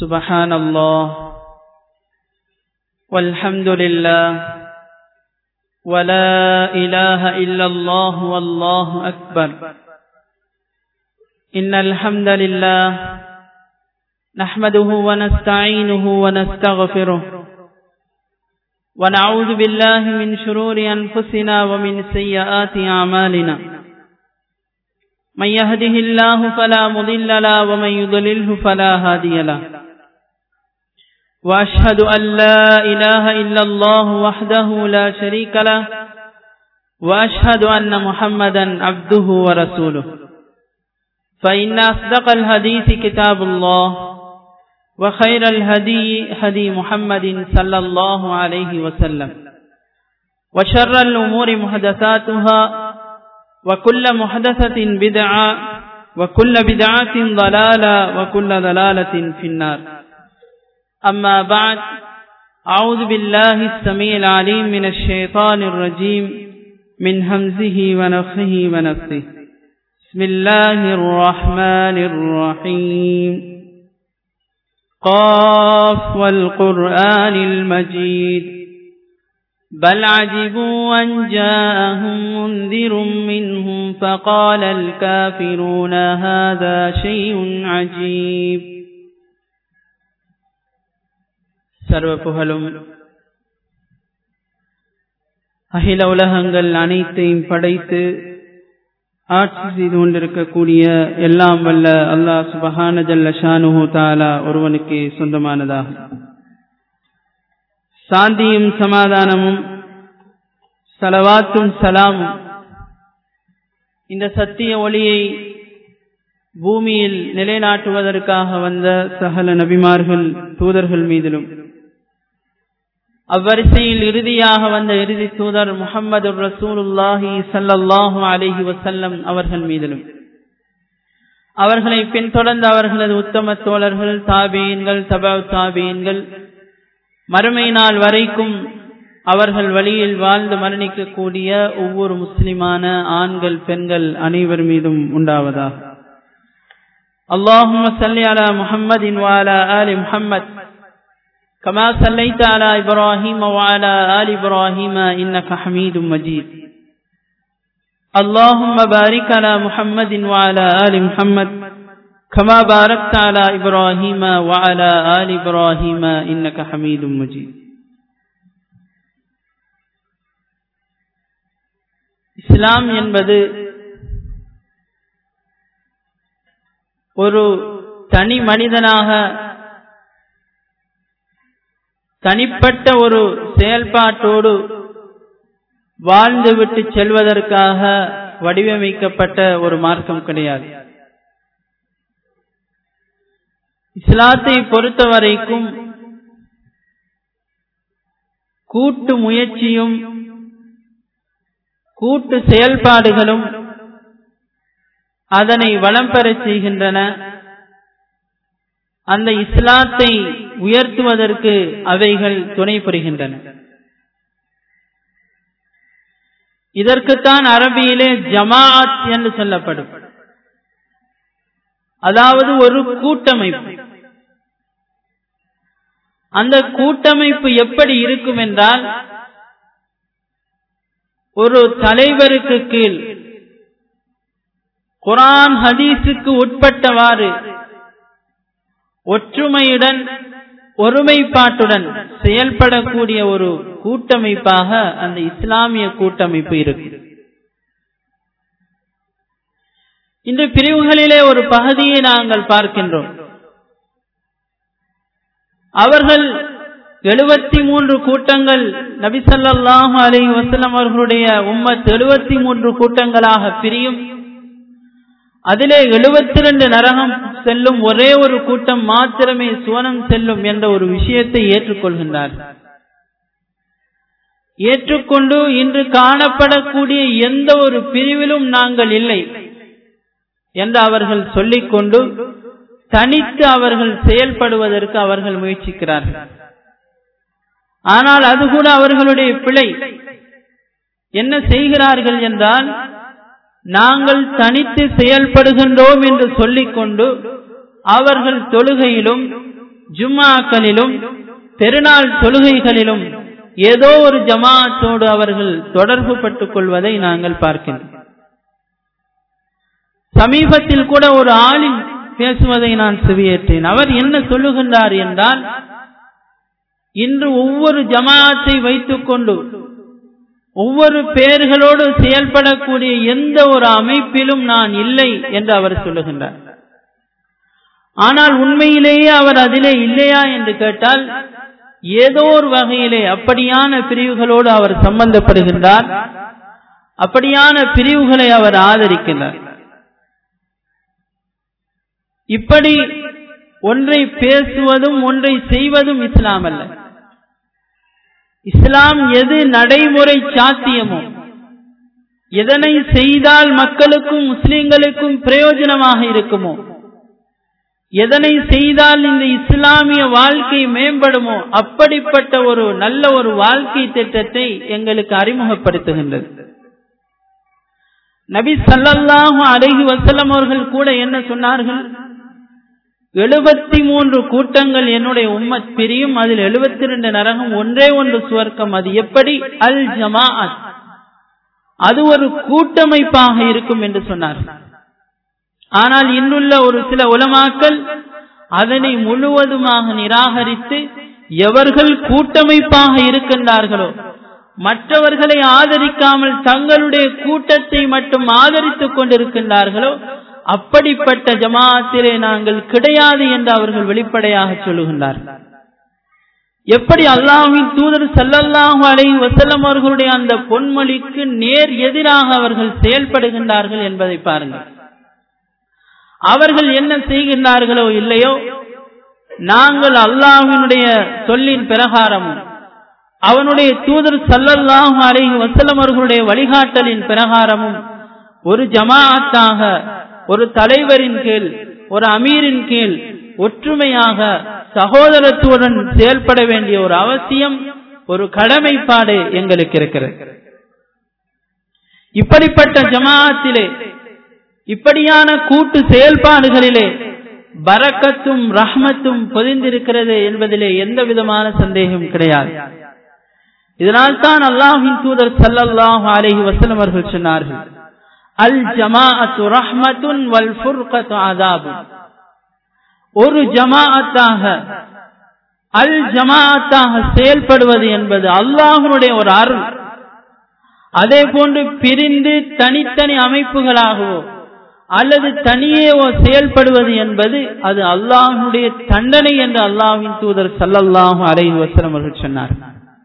سبحان الله والحمد لله ولا إله إلا الله والله أكبر إن الحمد لله نحمده ونستعينه ونستغفره ونعوذ بالله من شرور أنفسنا ومن سيئات أعمالنا من يهده الله فلا مضل له ومن يضلله فلا هادي له وأشهد أن لا إله إلا الله وحده لا شريك له وأشهد أن محمدا عبده ورسوله فإن أصدق الحديث كتاب الله وخير الهدي هدي محمد صلى الله عليه وسلم وشر الأمور محدثاتها وكل محدثة بدعة وكل بدعة ضلالة وكل ضلالة في النار أما بعد أعوذ بالله السميع العليم من الشيطان الرجيم من همزه ونفخه ونفسه بسم الله الرحمن الرحيم قاف والقرآن المجيد بل عجبوا أن جاءهم منذر منهم فقال الكافرون هذا شيء عجيب சர்வ புகழும் அகில உலகங்கள் அனைத்தையும் படைத்து ஆட்சி செய்து கொண்டிருக்கக்கூடிய எல்லாம் வல்ல அல்லாஹ் சுபஹான ஜல்ல ஷானுஹு தாலா ஒருவனுக்கு சொந்தமானதாகும் சாந்தியும் சமாதானமும் சலவாத்தும் சலாமும் இந்த சத்திய ஒளியை பூமியில் நிலைநாட்டுவதற்காக வந்த சகல நபிமார்கள் தூதர்கள் மீதிலும் அவ்வரிசையில் இறுதியாக வந்த இறுதி தூதர் முகமது ரசூலுல்லாஹி சல்லாஹு அலஹி வசல்லம் அவர்கள் மீதிலும் அவர்களை பின்தொடர்ந்த அவர்களது உத்தம தோழர்கள் தாபீன்கள் தபா தாபீன்கள் மறுமை நாள் வரைக்கும் அவர்கள் வழியில் வாழ்ந்து மரணிக்கக்கூடிய ஒவ்வொரு முஸ்லிமான ஆண்கள் பெண்கள் அனைவர் மீதும் உண்டாவதாக اللهم صل على محمد وعلى آل محمد كما صليت على إبراهيم وعلى آل إبراهيم إنك حميد مجيد اللهم بارك على محمد وعلى آل محمد كما باركت على إبراهيم وعلى آل إبراهيم إنك حميد مجيد இஸ்லாம் என்பது ஒரு தனி மனிதனாக தனிப்பட்ட ஒரு செயல்பாட்டோடு வாழ்ந்துவிட்டு செல்வதற்காக வடிவமைக்கப்பட்ட ஒரு மார்க்கம் கிடையாது இஸ்லாத்தை பொறுத்த வரைக்கும் கூட்டு முயற்சியும் கூட்டு செயல்பாடுகளும் அதனை வளம் பெறச் செய்கின்றன அந்த இஸ்லாத்தை உயர்த்துவதற்கு அவைகள் துணை புரிகின்றன இதற்குத்தான் அரபியிலே ஜமாஅத் என்று சொல்லப்படும் அதாவது ஒரு கூட்டமைப்பு அந்த கூட்டமைப்பு எப்படி இருக்கும் என்றால் ஒரு தலைவருக்கு கீழ் குரான் ஹதீஸுக்கு உட்பட்டவாறு ஒற்றுமையுடன் ஒருமைப்பாட்டுடன் செயல்படக்கூடிய ஒரு கூட்டமைப்பாக அந்த இஸ்லாமிய கூட்டமைப்பு இருக்கு இந்த பிரிவுகளிலே ஒரு பகுதியை நாங்கள் பார்க்கின்றோம் அவர்கள் எழுபத்தி மூன்று கூட்டங்கள் நபிசல்லாஹு அலி வசலம் அவர்களுடைய உம்மத் எழுபத்தி மூன்று கூட்டங்களாக பிரியும் அதிலே எழுபத்தி ரெண்டு நரகம் செல்லும் ஒரே ஒரு கூட்டம் மாத்திரமே சுவனம் செல்லும் என்ற ஒரு விஷயத்தை ஏற்றுக்கொள்கின்றார் ஏற்றுக்கொண்டு இன்று காணப்படக்கூடிய எந்த ஒரு பிரிவிலும் நாங்கள் இல்லை என்று அவர்கள் சொல்லிக்கொண்டு தனித்து அவர்கள் செயல்படுவதற்கு அவர்கள் முயற்சிக்கிறார்கள் ஆனால் அது கூட அவர்களுடைய பிழை என்ன செய்கிறார்கள் என்றால் நாங்கள் தனித்து செயல்படுகின்றோம் என்று சொல்லிக்கொண்டு அவர்கள் தொழுகையிலும் ஜும்மாக்களிலும் பெருநாள் தொழுகைகளிலும் ஏதோ ஒரு ஜமாத்தோடு அவர்கள் தொடர்பு பட்டுக் கொள்வதை நாங்கள் பார்க்கின்றோம் சமீபத்தில் கூட ஒரு ஆளின் பேசுவதை நான் செவியேற்றேன் அவர் என்ன சொல்லுகின்றார் என்றால் இன்று ஒவ்வொரு ஜமாத்தை வைத்துக் கொண்டு ஒவ்வொரு பெயர்களோடு செயல்படக்கூடிய எந்த ஒரு அமைப்பிலும் நான் இல்லை என்று அவர் சொல்லுகின்றார் ஆனால் உண்மையிலேயே அவர் அதிலே இல்லையா என்று கேட்டால் ஏதோ ஒரு வகையிலே அப்படியான பிரிவுகளோடு அவர் சம்பந்தப்படுகின்றார் அப்படியான பிரிவுகளை அவர் ஆதரிக்கின்றார் இப்படி ஒன்றை பேசுவதும் ஒன்றை செய்வதும் இஸ்லாம் அல்ல இஸ்லாம் எது நடைமுறை சாத்தியமோ எதனை செய்தால் மக்களுக்கும் முஸ்லிம்களுக்கும் பிரயோஜனமாக இருக்குமோ எதனை செய்தால் இந்த இஸ்லாமிய வாழ்க்கை மேம்படுமோ அப்படிப்பட்ட ஒரு நல்ல ஒரு வாழ்க்கை திட்டத்தை எங்களுக்கு அறிமுகப்படுத்துகின்றது நபி சல்லல்லாஹு அலைஹி வசல்லம் அவர்கள் கூட என்ன சொன்னார்கள் எழுபத்தி மூன்று கூட்டங்கள் என்னுடைய உம்மத் பிரியும் அதில் எழுபத்தி ரெண்டு நரகம் ஒன்றே ஒன்று சுவர்க்கம் அது எப்படி அல் ஜமாஅத் அது ஒரு கூட்டமைப்பாக இருக்கும் என்று சொன்னார் ஆனால் இன்னுள்ள ஒரு சில உலமாக்கள் அதனை முழுவதுமாக நிராகரித்து எவர்கள் கூட்டமைப்பாக இருக்கின்றார்களோ மற்றவர்களை ஆதரிக்காமல் தங்களுடைய கூட்டத்தை மட்டும் ஆதரித்துக் கொண்டிருக்கின்றார்களோ அப்படிப்பட்ட ஜமாத்திலே நாங்கள் கிடையாது என்று அவர்கள் வெளிப்படையாக சொல்லுகின்றார்கள் எப்படி அல்லாஹின் தூதர் சல்லல்லாஹு அலை வசல்லம் அவர்களுடைய அந்த பொன்மொழிக்கு நேர் எதிராக அவர்கள் செயல்படுகின்றார்கள் என்பதை பாருங்கள் அவர்கள் என்ன செய்கின்றார்களோ இல்லையோ நாங்கள் அல்லாஹினுடைய சொல்லின் பிரகாரமும் அவனுடைய தூதர் சல்லல்லாஹு அலைஹி வசல்லம் அவர்களுடைய வழிகாட்டலின் பிரகாரமும் ஒரு ஜமாஅத்தாக ஒரு தலைவரின் கீழ் ஒரு அமீரின் கீழ் ஒற்றுமையாக சகோதரத்துடன் செயல்பட வேண்டிய ஒரு அவசியம் ஒரு கடமைப்பாடு எங்களுக்கு இருக்கிறது இப்படிப்பட்ட ஜமாஅத்திலே இப்படியான கூட்டு செயல்பாடுகளிலே பரக்கத்தும் ரஹ்மத்தும் பொதிந்திருக்கிறது என்பதிலே எந்த விதமான சந்தேகம் கிடையாது இதனால் தான் அல்லாஹின் தூதர் சல்லல்லாஹு அலைஹி வஸல்லம் அவர்கள் சொன்னார்கள் அல் ஜமாஅத்து ரஹ்மத்துன் வல் ஃபுர்கத்து அதாபு ஒரு ஜமாஅத்தாக அல் ஜமாஅத்தாக செயல்படுவது என்பது அல்லாஹனுடைய ஒரு அருள் அதே போன்று பிரிந்து தனித்தனி அமைப்புகளாகவோ அல்லது தனியேவோ செயல்படுவது என்பது அது அல்லாஹனுடைய தண்டனை என்று அல்லாஹின் தூதர் சல்லல்லாஹு அலைஹி வஸல்லம் அவர்கள் சொன்னார்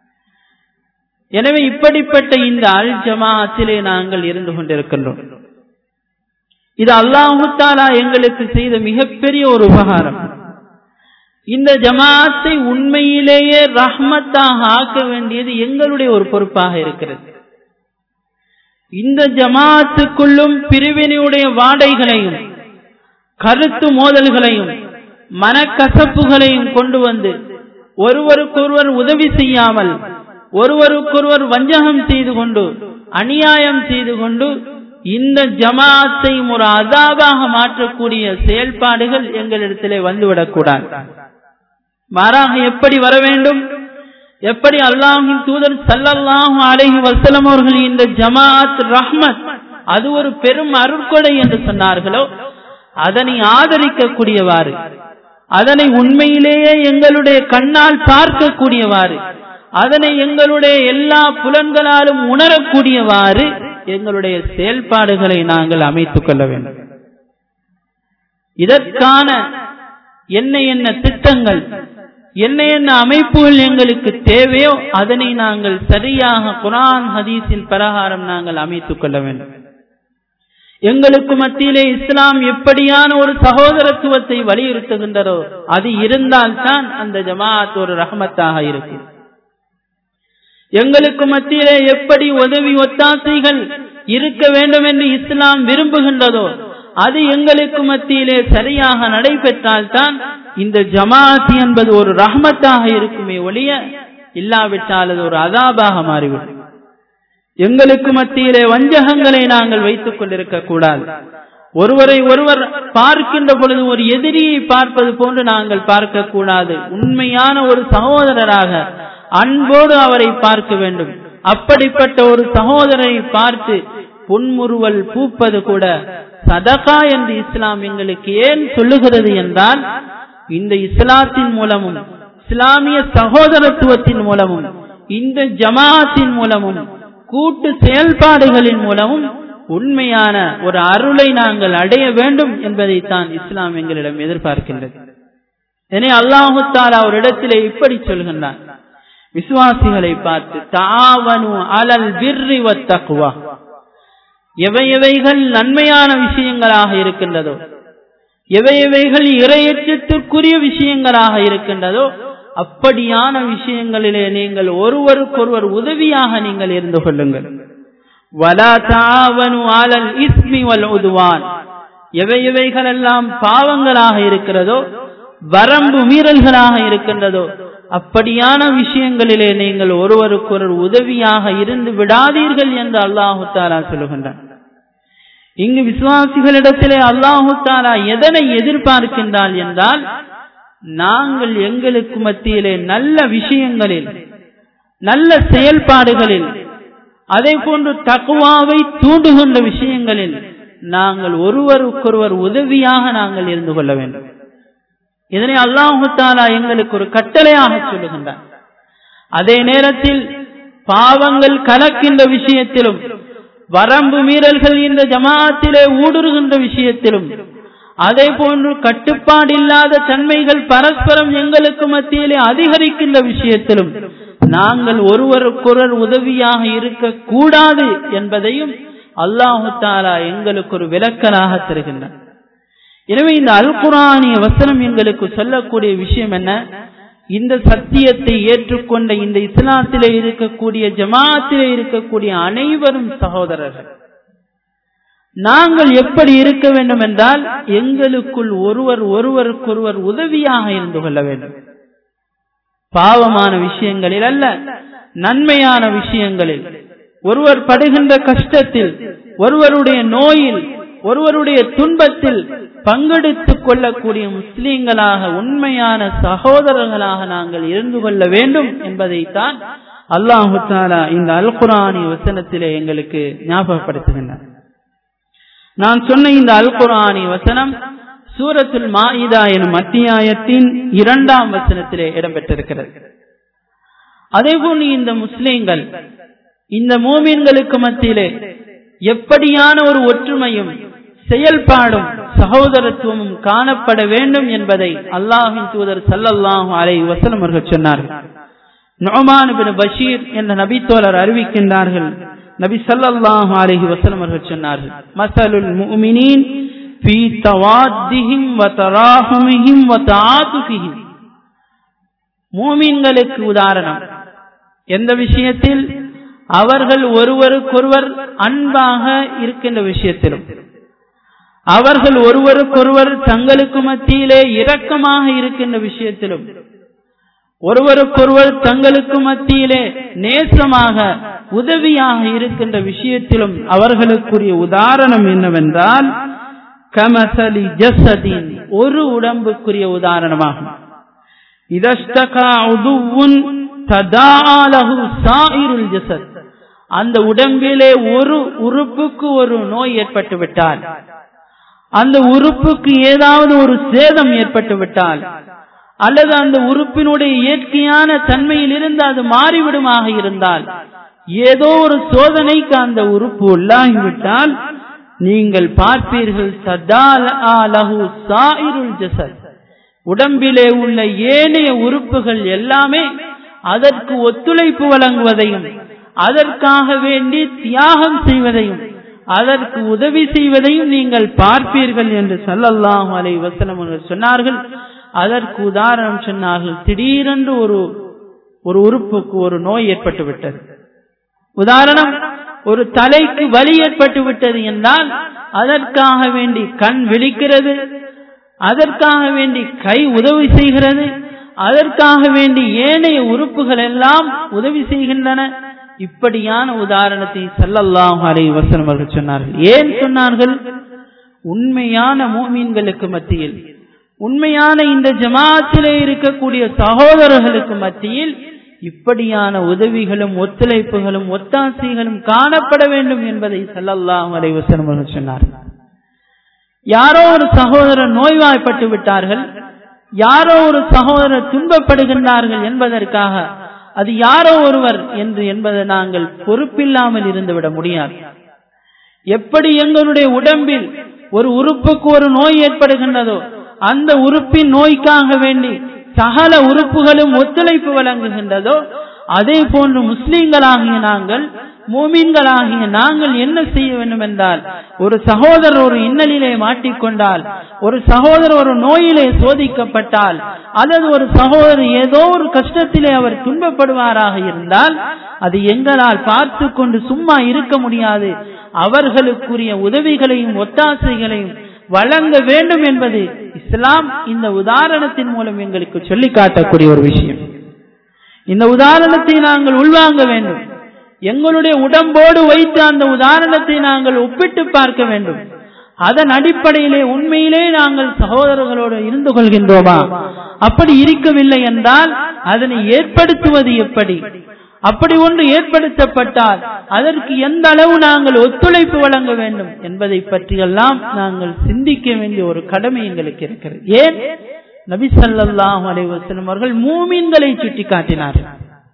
எனவே இப்படிப்பட்ட இந்த அல் ஜமாஅத்திலே நாங்கள் இருந்து கொண்டிருக்கின்றோம் இது அல்லாஹு தாலா எங்களுக்கு செய்த மிகப்பெரிய ஒரு உபகாரம் இந்த ஜமாத்தை உண்மையிலேயே ரஹ்மத்தாக ஆக்க வேண்டியது எங்களுடைய ஒரு பொறுப்பாக இருக்கிறது இந்த ஜமாத்துக்குள்ளும் பிரிவினையுடைய வாடைகளையும் கருத்து மோதல்களையும் மனக்கசப்புகளையும் கொண்டு வந்து ஒருவருக்கொருவர் உதவி செய்யாமல் ஒருவருக்கொருவர் வஞ்சகம் செய்து கொண்டு அநியாயம் செய்து கொண்டு இந்த ஜமாத்தையும் ஒரு அதாபாக மாற்றக்கூடிய செயல்பாடுகள் எங்களிடத்திலே வந்துவிடக்கூடாது மாறாக எப்படி வர வேண்டும் எப்படி அல்லாஹின் தூதர் சல்லல்லாஹு அலைஹி வசலம் அவர்கள் இந்த ஜமாத் ரஹ்மத் அது ஒரு பெரும் அருட்கொடை என்று சொன்னார்களோ அதனை ஆதரிக்கக்கூடியவாறு அதனை உண்மையிலேயே எங்களுடைய கண்ணால் பார்க்கக்கூடியவாறு அதனை எங்களுடைய எல்லா புலன்களாலும் உணரக்கூடியவாறு எங்களுடைய செயல்பாடுகளை நாங்கள் அமைத்துக் கொள்ள வேண்டும் இதற்கான என்ன என்ன திட்டங்கள் என்ன என்ன அமைப்புகள் எங்களுக்கு தேவையோ அதனை நாங்கள் சரியாக குரான் ஹதீஸின் பிரகாரம் நாங்கள் அமைத்துக் கொள்ள வேண்டும் எங்களுக்கு மத்தியிலே இஸ்லாம் எப்படியான ஒரு சகோதரத்துவத்தை வலியுறுத்துகின்றதோ அது இருந்தால்தான் அந்த ஜமாத் ஒரு ரஹமத்தாக இருக்கும் எங்களுக்கு மத்தியிலே எப்படி உதவி ஒத்தாசைகள் இருக்க வேண்டும் என்று இஸ்லாம் விரும்புகின்றதோ அது எங்களுக்கு மத்தியிலே சரியாக நடைபெற்றால்தான் இந்த ஜமாத் என்பது ஒரு ரஹமத்தாக இருக்குமே ஒழிய இல்லாவிட்டால் அது ஒரு அதாபாக மாறிவிடும் எங்களுக்கு மத்தியிலே வஞ்சகங்களை நாங்கள் வைத்துக் கொண்டிருக்க கூடாது ஒருவரை ஒருவர் பார்க்கின்ற பொழுது ஒரு எதிரியை பார்ப்பது போன்று நாங்கள் பார்க்க கூடாது உண்மையான ஒரு சகோதரராக அன்போடு அவரை பார்க்க வேண்டும் அப்படிப்பட்ட ஒரு சகோதரரை பார்த்து புன்முறுவல் பூப்பது கூட சதகா என்று இஸ்லாம் எங்களுக்கு ஏன் சொல்லுகிறது என்றால் இந்த இஸ்லாத்தின் மூலமும் இஸ்லாமிய சகோதரத்துவத்தின் மூலமும் இந்த ஜமாத்தின் மூலமும் கூட்டு செயல்பாடுகளின் மூலமும் உண்மையான ஒரு அருளை நாங்கள் அடைய வேண்டும் என்பதைத்தான் இஸ்லாம் எங்களிடம் எதிர்பார்க்கின்றது எனவே அல்லாஹு தாலா ஒரு இடத்திலே இப்படி சொல்கின்றான் விசுவாசிகளை பார்த்து தாவனு அலல் விர்ரி வத்தக்குவா எவை எவைகள் நன்மையான விஷயங்களாக இருக்கின்றதோ எவை எவைகள் இரையற்றத்திற்குரிய விஷயங்களாக இருக்கின்றதோ அப்படியான விஷயங்களிலே நீங்கள் ஒருவருக்கொருவர் உதவியாக நீங்கள் இருந்து கொள்ளுங்கள் வலா தாவனு ஆலல் இஸ்மி வல் உதுவான் எவை எவைகள் எல்லாம் பாவங்களாக இருக்கிறதோ வரம்பு மீறல்களாக இருக்கின்றதோ அப்படியான விஷயங்களிலே நீங்கள் ஒருவருக்கொருவர் உதவியாக இருந்து விடாதீர்கள் என்று அல்லாஹு தாலா சொல்லுகின்றான் இங்கு விசுவாசிகளிடத்திலே அல்லாஹு தாலா எதனை எதிர்பார்க்கின்றால் என்றால் நாங்கள் எங்களுக்கு மத்தியிலே நல்ல விஷயங்களில் நல்ல செயல்பாடுகளில் அதே போன்று தக்குவாவை தூண்டுகின்ற விஷயங்களில் நாங்கள் ஒருவருக்கொருவர் உதவியாக நாங்கள் இருந்து கொள்ள வேண்டும் இதனை அல்லாஹு தாலா எங்களுக்கு ஒரு கட்டளையாக சொல்லுகின்றார் அதே நேரத்தில் பாவங்கள் கலக்கின்ற விஷயத்திலும் வரம்பு மீறல்கள் இந்த ஜமாத்திலே ஊடுருகின்ற விஷயத்திலும் அதே போன்று கட்டுப்பாடு இல்லாத தன்மைகள் பரஸ்பரம் எங்களுக்கு மத்தியிலே அதிகரிக்கின்ற விஷயத்திலும் நாங்கள் ஒருவருக்கொருவர் உதவியாக இருக்கக்கூடாது என்பதையும் அல்லாஹு தாலா எங்களுக்கு ஒரு விளக்கலாக தருகின்றார் எனவே இந்த அல் குரானிய வசனம் எங்களுக்கு சொல்லக்கூடிய விஷயம் என்ன இந்த சத்தியத்தை ஏற்றுக்கொண்ட இந்த இஸ்லாத்திலே இருக்கக்கூடிய ஜமாத்திலே இருக்கக்கூடிய அனைவரும் சகோதரர்கள் நாங்கள் எப்படி இருக்க வேண்டும் என்றால் எங்களுக்குள் ஒருவர் ஒருவருக்கொருவர் உதவியாக இருந்து கொள்ள வேண்டும் பாவமான விஷயங்களில் அல்ல நன்மையான விஷயங்களில் ஒருவர் படுகின்ற கஷ்டத்தில் ஒருவருடைய நோயில் ஒருவருடைய துன்பத்தில் பங்கெடுத்துக் கொள்ளக்கூடிய முஸ்லீம்களாக உண்மையான சகோதரர்களாக நாங்கள் இருந்து கொள்ள வேண்டும் என்பதைத்தான் அல்லாஹு தாலா இந்த அல் குரானி வசனத்திலே எங்களுக்கு ஞாபகப்படுத்துகின்றார் நான் சொன்ன இந்த அல் குரானி வசனம் சூரத்துல் மாயிதா எனும் அத்தியாயத்தின் இரண்டாம் வசனத்திலே இடம்பெற்றிருக்கிறது அதேபோல் இந்த முஸ்லிம்கள் இந்த மோமீன்களுக்கு மத்தியிலே எப்படியான ஒரு ஒற்றுமையும் செயல்பாடும் சகோதரத்துவமும் காணப்பட வேண்டும் என்பதை அல்லாஹின் தூதர் சல்லல்லாஹு அலை வசனம் அவர்கள் சொன்னார்கள் நொமான் பின் பஷீர் என்ற நபித்தோழர் அறிவிக்கின்றார்கள் நபி சல்லல்லாஹு அலைஹி வசனம் அவர்கள் சொன்னார்கள் மசலுல் முஃமினீன் في توادهم وتراحمهم وتعاطفهم மூமின்களுக்கு உதாரணம் எந்த விஷயத்தில் அவர்கள் ஒருவருக்கொருவர் அன்பாக இருக்கின்ற விஷயத்திலும் அவர்கள் ஒருவருக்கொருவர் தங்களுக்கு மத்தியிலே இரக்கமாக இருக்கின்ற விஷயத்திலும் ஒருவருக்கொருவர் தங்களுக்கு மத்தியிலே நேசமாக உதவியாக இருக்கின்ற விஷயத்திலும் அவர்களுக்குரிய உதாரணம் என்னவென்றால் கமசலி ஜசதின் ஒரு உடம்புக்குரிய உதாரணமாகும் இதஷ்டகா உதுவுன் ததாலகு சாயிருல் ஜசத் அந்த உடம்பிலே ஒரு உறுப்புக்கு ஒரு நோய் ஏற்பட்டு விட்டால் அந்த உறுப்புக்கு ஏதாவது ஒரு சேதம் ஏற்பட்டு விட்டால் அல்லது அந்த உறுப்பினுடைய இயற்கையான தன்மையில் இருந்து அது மாறிவிடுமாக இருந்தால் ஏதோ ஒரு சோதனைக்கு அந்த உறுப்பு உள்ளாகிவிட்டால் நீங்கள் பார்ப்பீர்கள் சதாலகு சாயிருல் ஜசத் உடம்பிலே உள்ள ஏனைய உறுப்புகள் எல்லாமே அதற்கு ஒத்துழைப்பு வழங்குவதையும் அதற்காக வேண்டி தியாகம் செய்வதையும் அதற்கு உதவி செய்வதையும் நீங்கள் பார்ப்பீர்கள் என்று சல்லல்லாஹு அலை வசனம் சொன்னார்கள் அதற்கு உதாரணம் சொன்னார்கள் திடீரென்று ஒரு ஒரு உறுப்புக்கு ஒரு நோய் ஏற்பட்டு விட்டது உதாரணம் ஒரு தலைக்கு வலி ஏற்பட்டு விட்டது என்றால் அதற்காக வேண்டி கண் விழிக்கிறது அதற்காக வேண்டி கை உதவி செய்கிறது அதற்காக வேண்டி ஏனைய உறுப்புகள் எல்லாம் உதவி செய்கின்றன இப்படியான உதாரணத்தை சல்லல்லாஹு அலை வசனம் அவர்கள் சொன்னார்கள் ஏன் சொன்னார்கள் உண்மையான மூமீன்களுக்கு மத்தியில் உண்மையான இந்த ஜமாத்திலே இருக்கக்கூடிய சகோதரர்களுக்கு மத்தியில் இப்படியான உதவிகளும் ஒத்துழைப்புகளும் ஒத்தாசைகளும் காணப்பட வேண்டும் என்பதை சல்லல்லாஹு அலைஹி வஸல்லம் அவர்கள் சொன்னார்கள் யாரோ ஒரு சகோதரர் நோய்வாய்ப்பட்டு விட்டார்கள் யாரோ ஒரு சகோதரர் துன்பப்படுகின்றார்கள் என்பதற்காக அது யாரோ ஒருவர் என்று என்பதை நாங்கள் பொறுப்பில்லாமல் இருந்துவிட முடியாது எப்படி எங்களுடைய உடம்பில் ஒரு உறுப்புக்கு ஒரு நோய் ஏற்படுகின்றதோ அந்த உறுப்பின் நோய்க்காக வேண்டி சகல உறுப்புகளும் ஒத்துழைப்பு வழங்குகின்றதோ அதே போன்று முஸ்லீம்களாகிய நாங்கள் மூமீன்களாகிய நாங்கள் என்ன செய்ய வேண்டும் என்றால் ஒரு சகோதரர் ஒரு இன்னலிலே மாட்டிக்கொண்டால் ஒரு சகோதரர் ஒரு நோயிலே சோதிக்கப்பட்டால் அல்லது ஒரு சகோதரர் ஏதோ ஒரு கஷ்டத்திலே அவர் துன்பப்படுவாராக இருந்தால் அது எங்களால் பார்த்து கொண்டு சும்மா இருக்க முடியாது அவர்களுக்குரிய உதவிகளையும் ஒத்தாசைகளையும் வழங்க வேண்டும் என்பது இஸ்லாம் இந்த உதாரணத்தின் மூலம் எங்களுக்கு சொல்லி காட்டக்கூடிய ஒரு விஷயம் இந்த உதாரணத்தை நாங்கள் உள்வாங்க வேண்டும் எங்களுடைய உடம்போடு வைத்து அந்த உதாரணத்தை நாங்கள் ஒப்பிட்டு பார்க்க வேண்டும் அதன் அடிப்படையிலே உண்மையிலே நாங்கள் சகோதரர்களோடு இருந்து கொள்கின்றோமா அப்படி இருக்கவில்லை என்றால் அதனை ஏற்படுத்துவது எப்படி அப்படி ஒன்று ஏற்படுத்தப்பட்டால் அதற்கு எந்த அளவு நாங்கள் ஒத்துழைப்பு வழங்க வேண்டும் என்பதை பற்றியெல்லாம் நாங்கள் சிந்திக்க வேண்டிய ஒரு கடமை எங்களுக்கு இருக்கிறது ஏன் நபி சல்லாஹூ அலைவசலம் அவர்கள் மூமீன்களை சுட்டி காட்டினார்கள்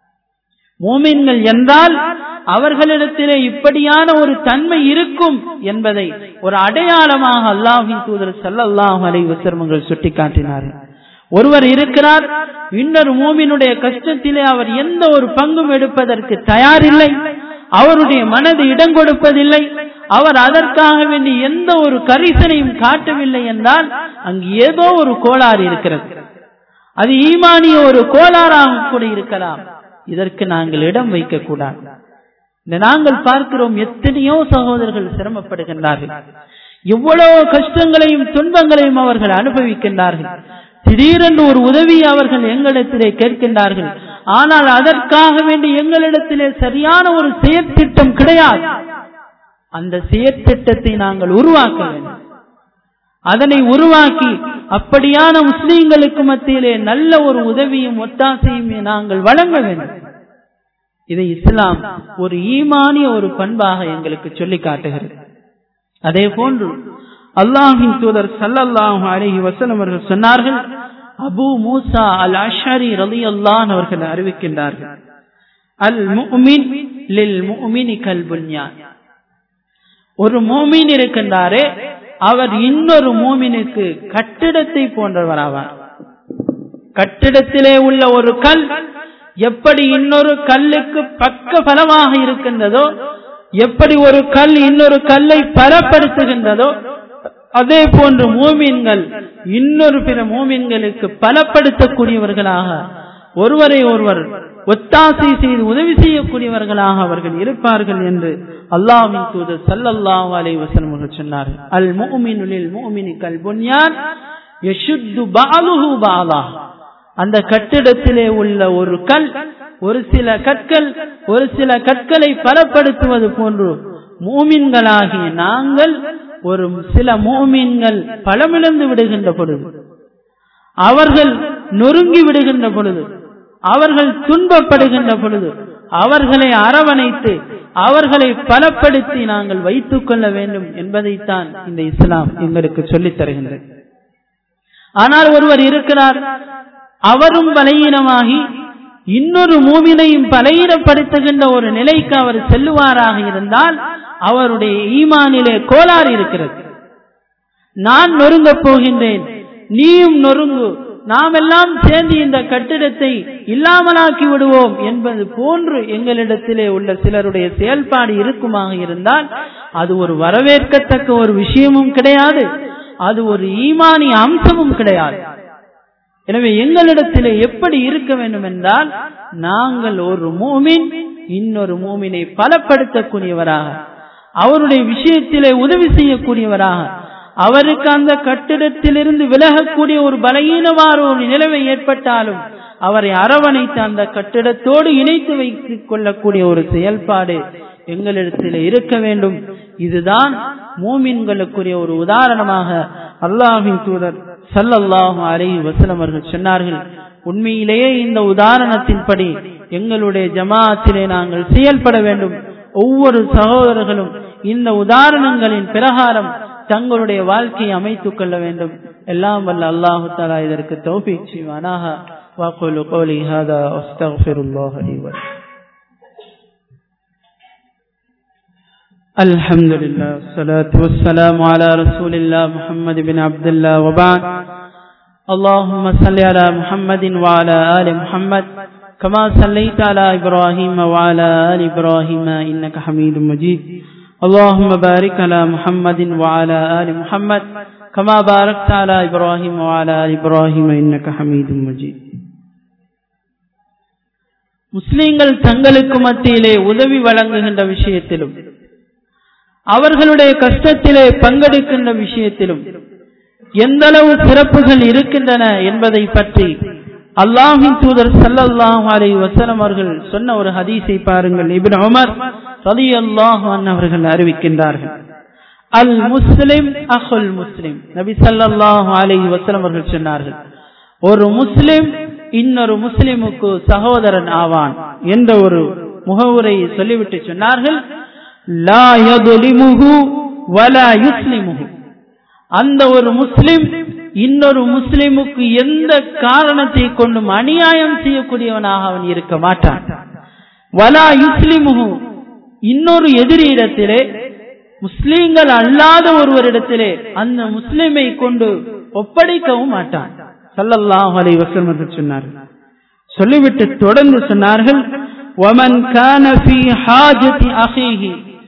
மூமின்கள் என்றால் அவர்களிடத்திலே இப்படியான ஒரு தன்மை இருக்கும் என்பதை ஒரு அடையாளமாக அல்லாஹின் தூதர் சல்லல்லாஹு அலை வசர்மங்கள் சுட்டிக்காட்டினார்கள் ஒருவர் இருக்கிறார் இன்னொரு மூமினுடைய கஷ்டத்திலே அவர் எந்த ஒரு பங்கும் எடுப்பதற்கு தயாரில்லை அவருடைய மனது இடம் கொடுப்பதில்லை அவர் அதற்காக வேண்டி எந்த ஒரு கரிசனையும் காட்டவில்லை என்றால் அங்கு ஏதோ ஒரு கோளாறு இருக்கிறது அது ஈமானிய ஒரு கோளாறாக கூட இருக்கலாம் இதற்கு நாங்கள் இடம் வைக்க கூடாது இந்த நாங்கள் பார்க்கிறோம் எத்தனையோ சகோதரர்கள் சிரமப்படுகின்றார்கள் எவ்வளவு கஷ்டங்களையும் துன்பங்களையும் அவர்கள் அனுபவிக்கின்றார்கள் திடீரென்று ஒரு உதவி அவர்கள் எங்களிடத்திலே கேட்கின்றார்கள் ஆனால் அதற்காக வேண்டி எங்களிடத்திலே சரியான ஒரு செயற்திட்டம் கிடையாது அந்த செயற்திட்டத்தை நாங்கள் உருவாக்க வேண்டும் அதனை உருவாக்கி அப்படியான முஸ்லீம்களுக்கு மத்தியிலே நல்ல ஒரு உதவியும் ஒத்தாசையும் நாங்கள் வழங்க வேண்டும் இதை இஸ்லாம் ஒரு ஈமானிய ஒரு பண்பாக எங்களுக்கு சொல்லி காட்டுகிறது அதே போன்று அல்லாஹின் தூதர் சல்லல்லாஹு அலஹி வசலம் அவர்கள் சொன்னார்கள் அபு மூசா அல் அஷரி ரலி அல்லான் அவர்கள் அறிவிக்கின்றார்கள் அல் முமின் லில் முமினி கல் புன்யான் ஒரு மோமீன் இருக்கின்றாரே அவர் இன்னொரு மூமினுக்கு கட்டிடத்தை போன்றவராவார் கட்டிடத்திலே உள்ள ஒரு கல் எப்படி இன்னொரு கல்லுக்கு பக்க பலமாக இருக்கின்றதோ எப்படி ஒரு கல் இன்னொரு கல்லை பலப்படுத்துகின்றதோ அதே போன்று மூமின்கள் இன்னொரு பிற மூமின்களுக்கு பலப்படுத்தக்கூடியவர்களாக ஒருவரை ஒருவர் ஒத்தாசை செய்து உதவி செய்யக்கூடியவர்களாக அவர்கள் இருப்பார்கள் என்று அல்லாஹின் தூதர் சல்லல்லாஹு அலைஹி வஸல்லம் அவர்கள் சொன்னார்கள் அல் முஃமினுலில் முஃமினி கல் புன்யான் யஷுத்து பஅலுஹு பஅலா அந்த கட்டிடத்திலே உள்ள ஒரு கல் ஒரு சில கற்கள் ஒரு சில கற்களை பலப்படுத்துவது போன்று மூமின்களாகிய நாங்கள் ஒரு சில மூமின்கள் பலமிழந்து விடுகின்ற பொழுது அவர்கள் நொறுங்கி விடுகின்ற பொழுது அவர்கள் துன்பப்படுகின்ற பொழுது அவர்களை அரவணைத்து அவர்களை பலப்படுத்தி நாங்கள் வைத்துக் கொள்ள வேண்டும் என்பதைத்தான் இந்த இஸ்லாம் எங்களுக்கு சொல்லித் தருகின்றது ஆனால் ஒருவர் இருக்கிறார் அவரும் பலகீனமாகி இன்னொரு மூவினையும் பலகீனப்படுத்துகின்ற ஒரு நிலைக்கு அவர் செல்லுவாராக இருந்தால் அவருடைய ஈமானிலே கோளாறு இருக்கிறது நான் நொறுங்கப் போகின்றேன் நீயும் நொறுங்கு நாம் எல்லாம் சேர்ந்து இந்த கட்டிடத்தை இல்லாமலாக்கி விடுவோம் என்பது போன்று எங்களிடத்திலே உள்ள சிலருடைய செயல்பாடு இருக்குமாக இருந்தால் அது ஒரு வரவேற்கத்தக்க ஒரு விஷயமும் கிடையாது அது ஒரு ஈமானி அம்சமும் கிடையாது எனவே எங்களிடத்திலே எப்படி இருக்க வேண்டும் என்றால் நாங்கள் ஒரு மூமின் இன்னொரு மூமினை பலப்படுத்தக்கூடியவராக அவருடைய விஷயத்திலே உதவி செய்யக்கூடியவராக அவருக்கு அந்த கட்டிடத்திலிருந்து விலகக்கூடிய ஒரு பலகீனமான ஒரு நிலைமை ஏற்பட்டாலும் அவரை அரவணைத்து அந்த கட்டிடத்தோடு இணைத்து வைத்துக் கொள்ளக்கூடிய ஒரு செயல்பாடு எங்களிடத்தில் இருக்க வேண்டும் இதுதான் மூமின்களுக்குரிய ஒரு உதாரணமாக அல்லாஹின் தூதர் சல்லல்லாஹு அலைஹி வஸல்லம் அவர்கள் சொன்னார்கள் உண்மையிலேயே இந்த உதாரணத்தின்படி எங்களுடைய ஜமாத்திலே நாங்கள் செயல்பட வேண்டும் ஒவ்வொரு சகோதரர்களும் இந்த உதாரணங்களின் பிரகாரம் தங்களுடைய வாழ்க்கையை அமைத்துக் கொள்ள வேண்டும் எல்லாம் வல்ல அல்லாஹு தாலா இதற்கு தௌஃபீக் செய்வானாக واقول قولي هذا واستغفر الله لي ولكم الحمد لله والصلاة والسلام على رسول الله محمد بن عبد الله وبعد اللهم صل على محمد وعلى آل محمد كما صليت على إبراهيم وعلى آل إبراهيم إنك حميد مجيد اللهم بارك على محمد وعلى آل محمد كما باركت على إبراهيم وعلى آل إبراهيم إنك حميد مجيد முஸ்லிம்கள் தங்களுக்கு மத்தியிலே உதவி வழங்குகின்ற விஷயத்திலும் அவர்களுடைய கஷ்டத்திலே பங்கெடுக்கின்ற விஷயத்திலும் எந்த அளவு சிறப்புகள் இருக்கின்றன என்பதை பற்றி அல்லாஹின் தூதர் சல்லல்லாஹு அலைஹி வஸல்லம் அவர்கள் சொன்ன ஒரு ஹதீஸை பாருங்கள் இப்னு உமர் ரலியல்லாஹு அன்ஹு அவர்கள் அறிவிக்கின்றார்கள் அல் முஸ்லிம் அஹுல் முஸ்லிம் நபி ஸல்லல்லாஹு அலைஹி வஸல்லம் அவர்கள் சொன்னார்கள் ஒரு முஸ்லிம் இன்னொரு முஸ்லிமுக்கு சகோதரன் ஆவான் என்ற ஒரு முகவுரை சொல்லிவிட்டு சொன்னார்கள் லா யதுலிமுஹு வலா யுஸ்லிமுஹு அந்த ஒரு முஸ்லிம் இன்னொரு முஸ்லிமுக்கு எந்த காரணத்தை கொண்டும் அநியாயம் செய்யக்கூடியவனாக அவன் இருக்க மாட்டான் வலா யுஸ்லிமுஹு இன்னொரு எதிரியிடத்திலே முஸ்லீம்கள் அல்லாத ஒருவரிடத்திலே அந்த முஸ்லிமை கொண்டு ஒப்படைக்கவும் மாட்டான் சல்லல்லாஹு அலைஹி வஸல்லம் அவர்கள் சொன்னார்கள் சொல்லிவிட்டு தொடர்ந்து சொன்னார்கள் வமன் கான ஃபீ ஹாஜதி அஹீஹி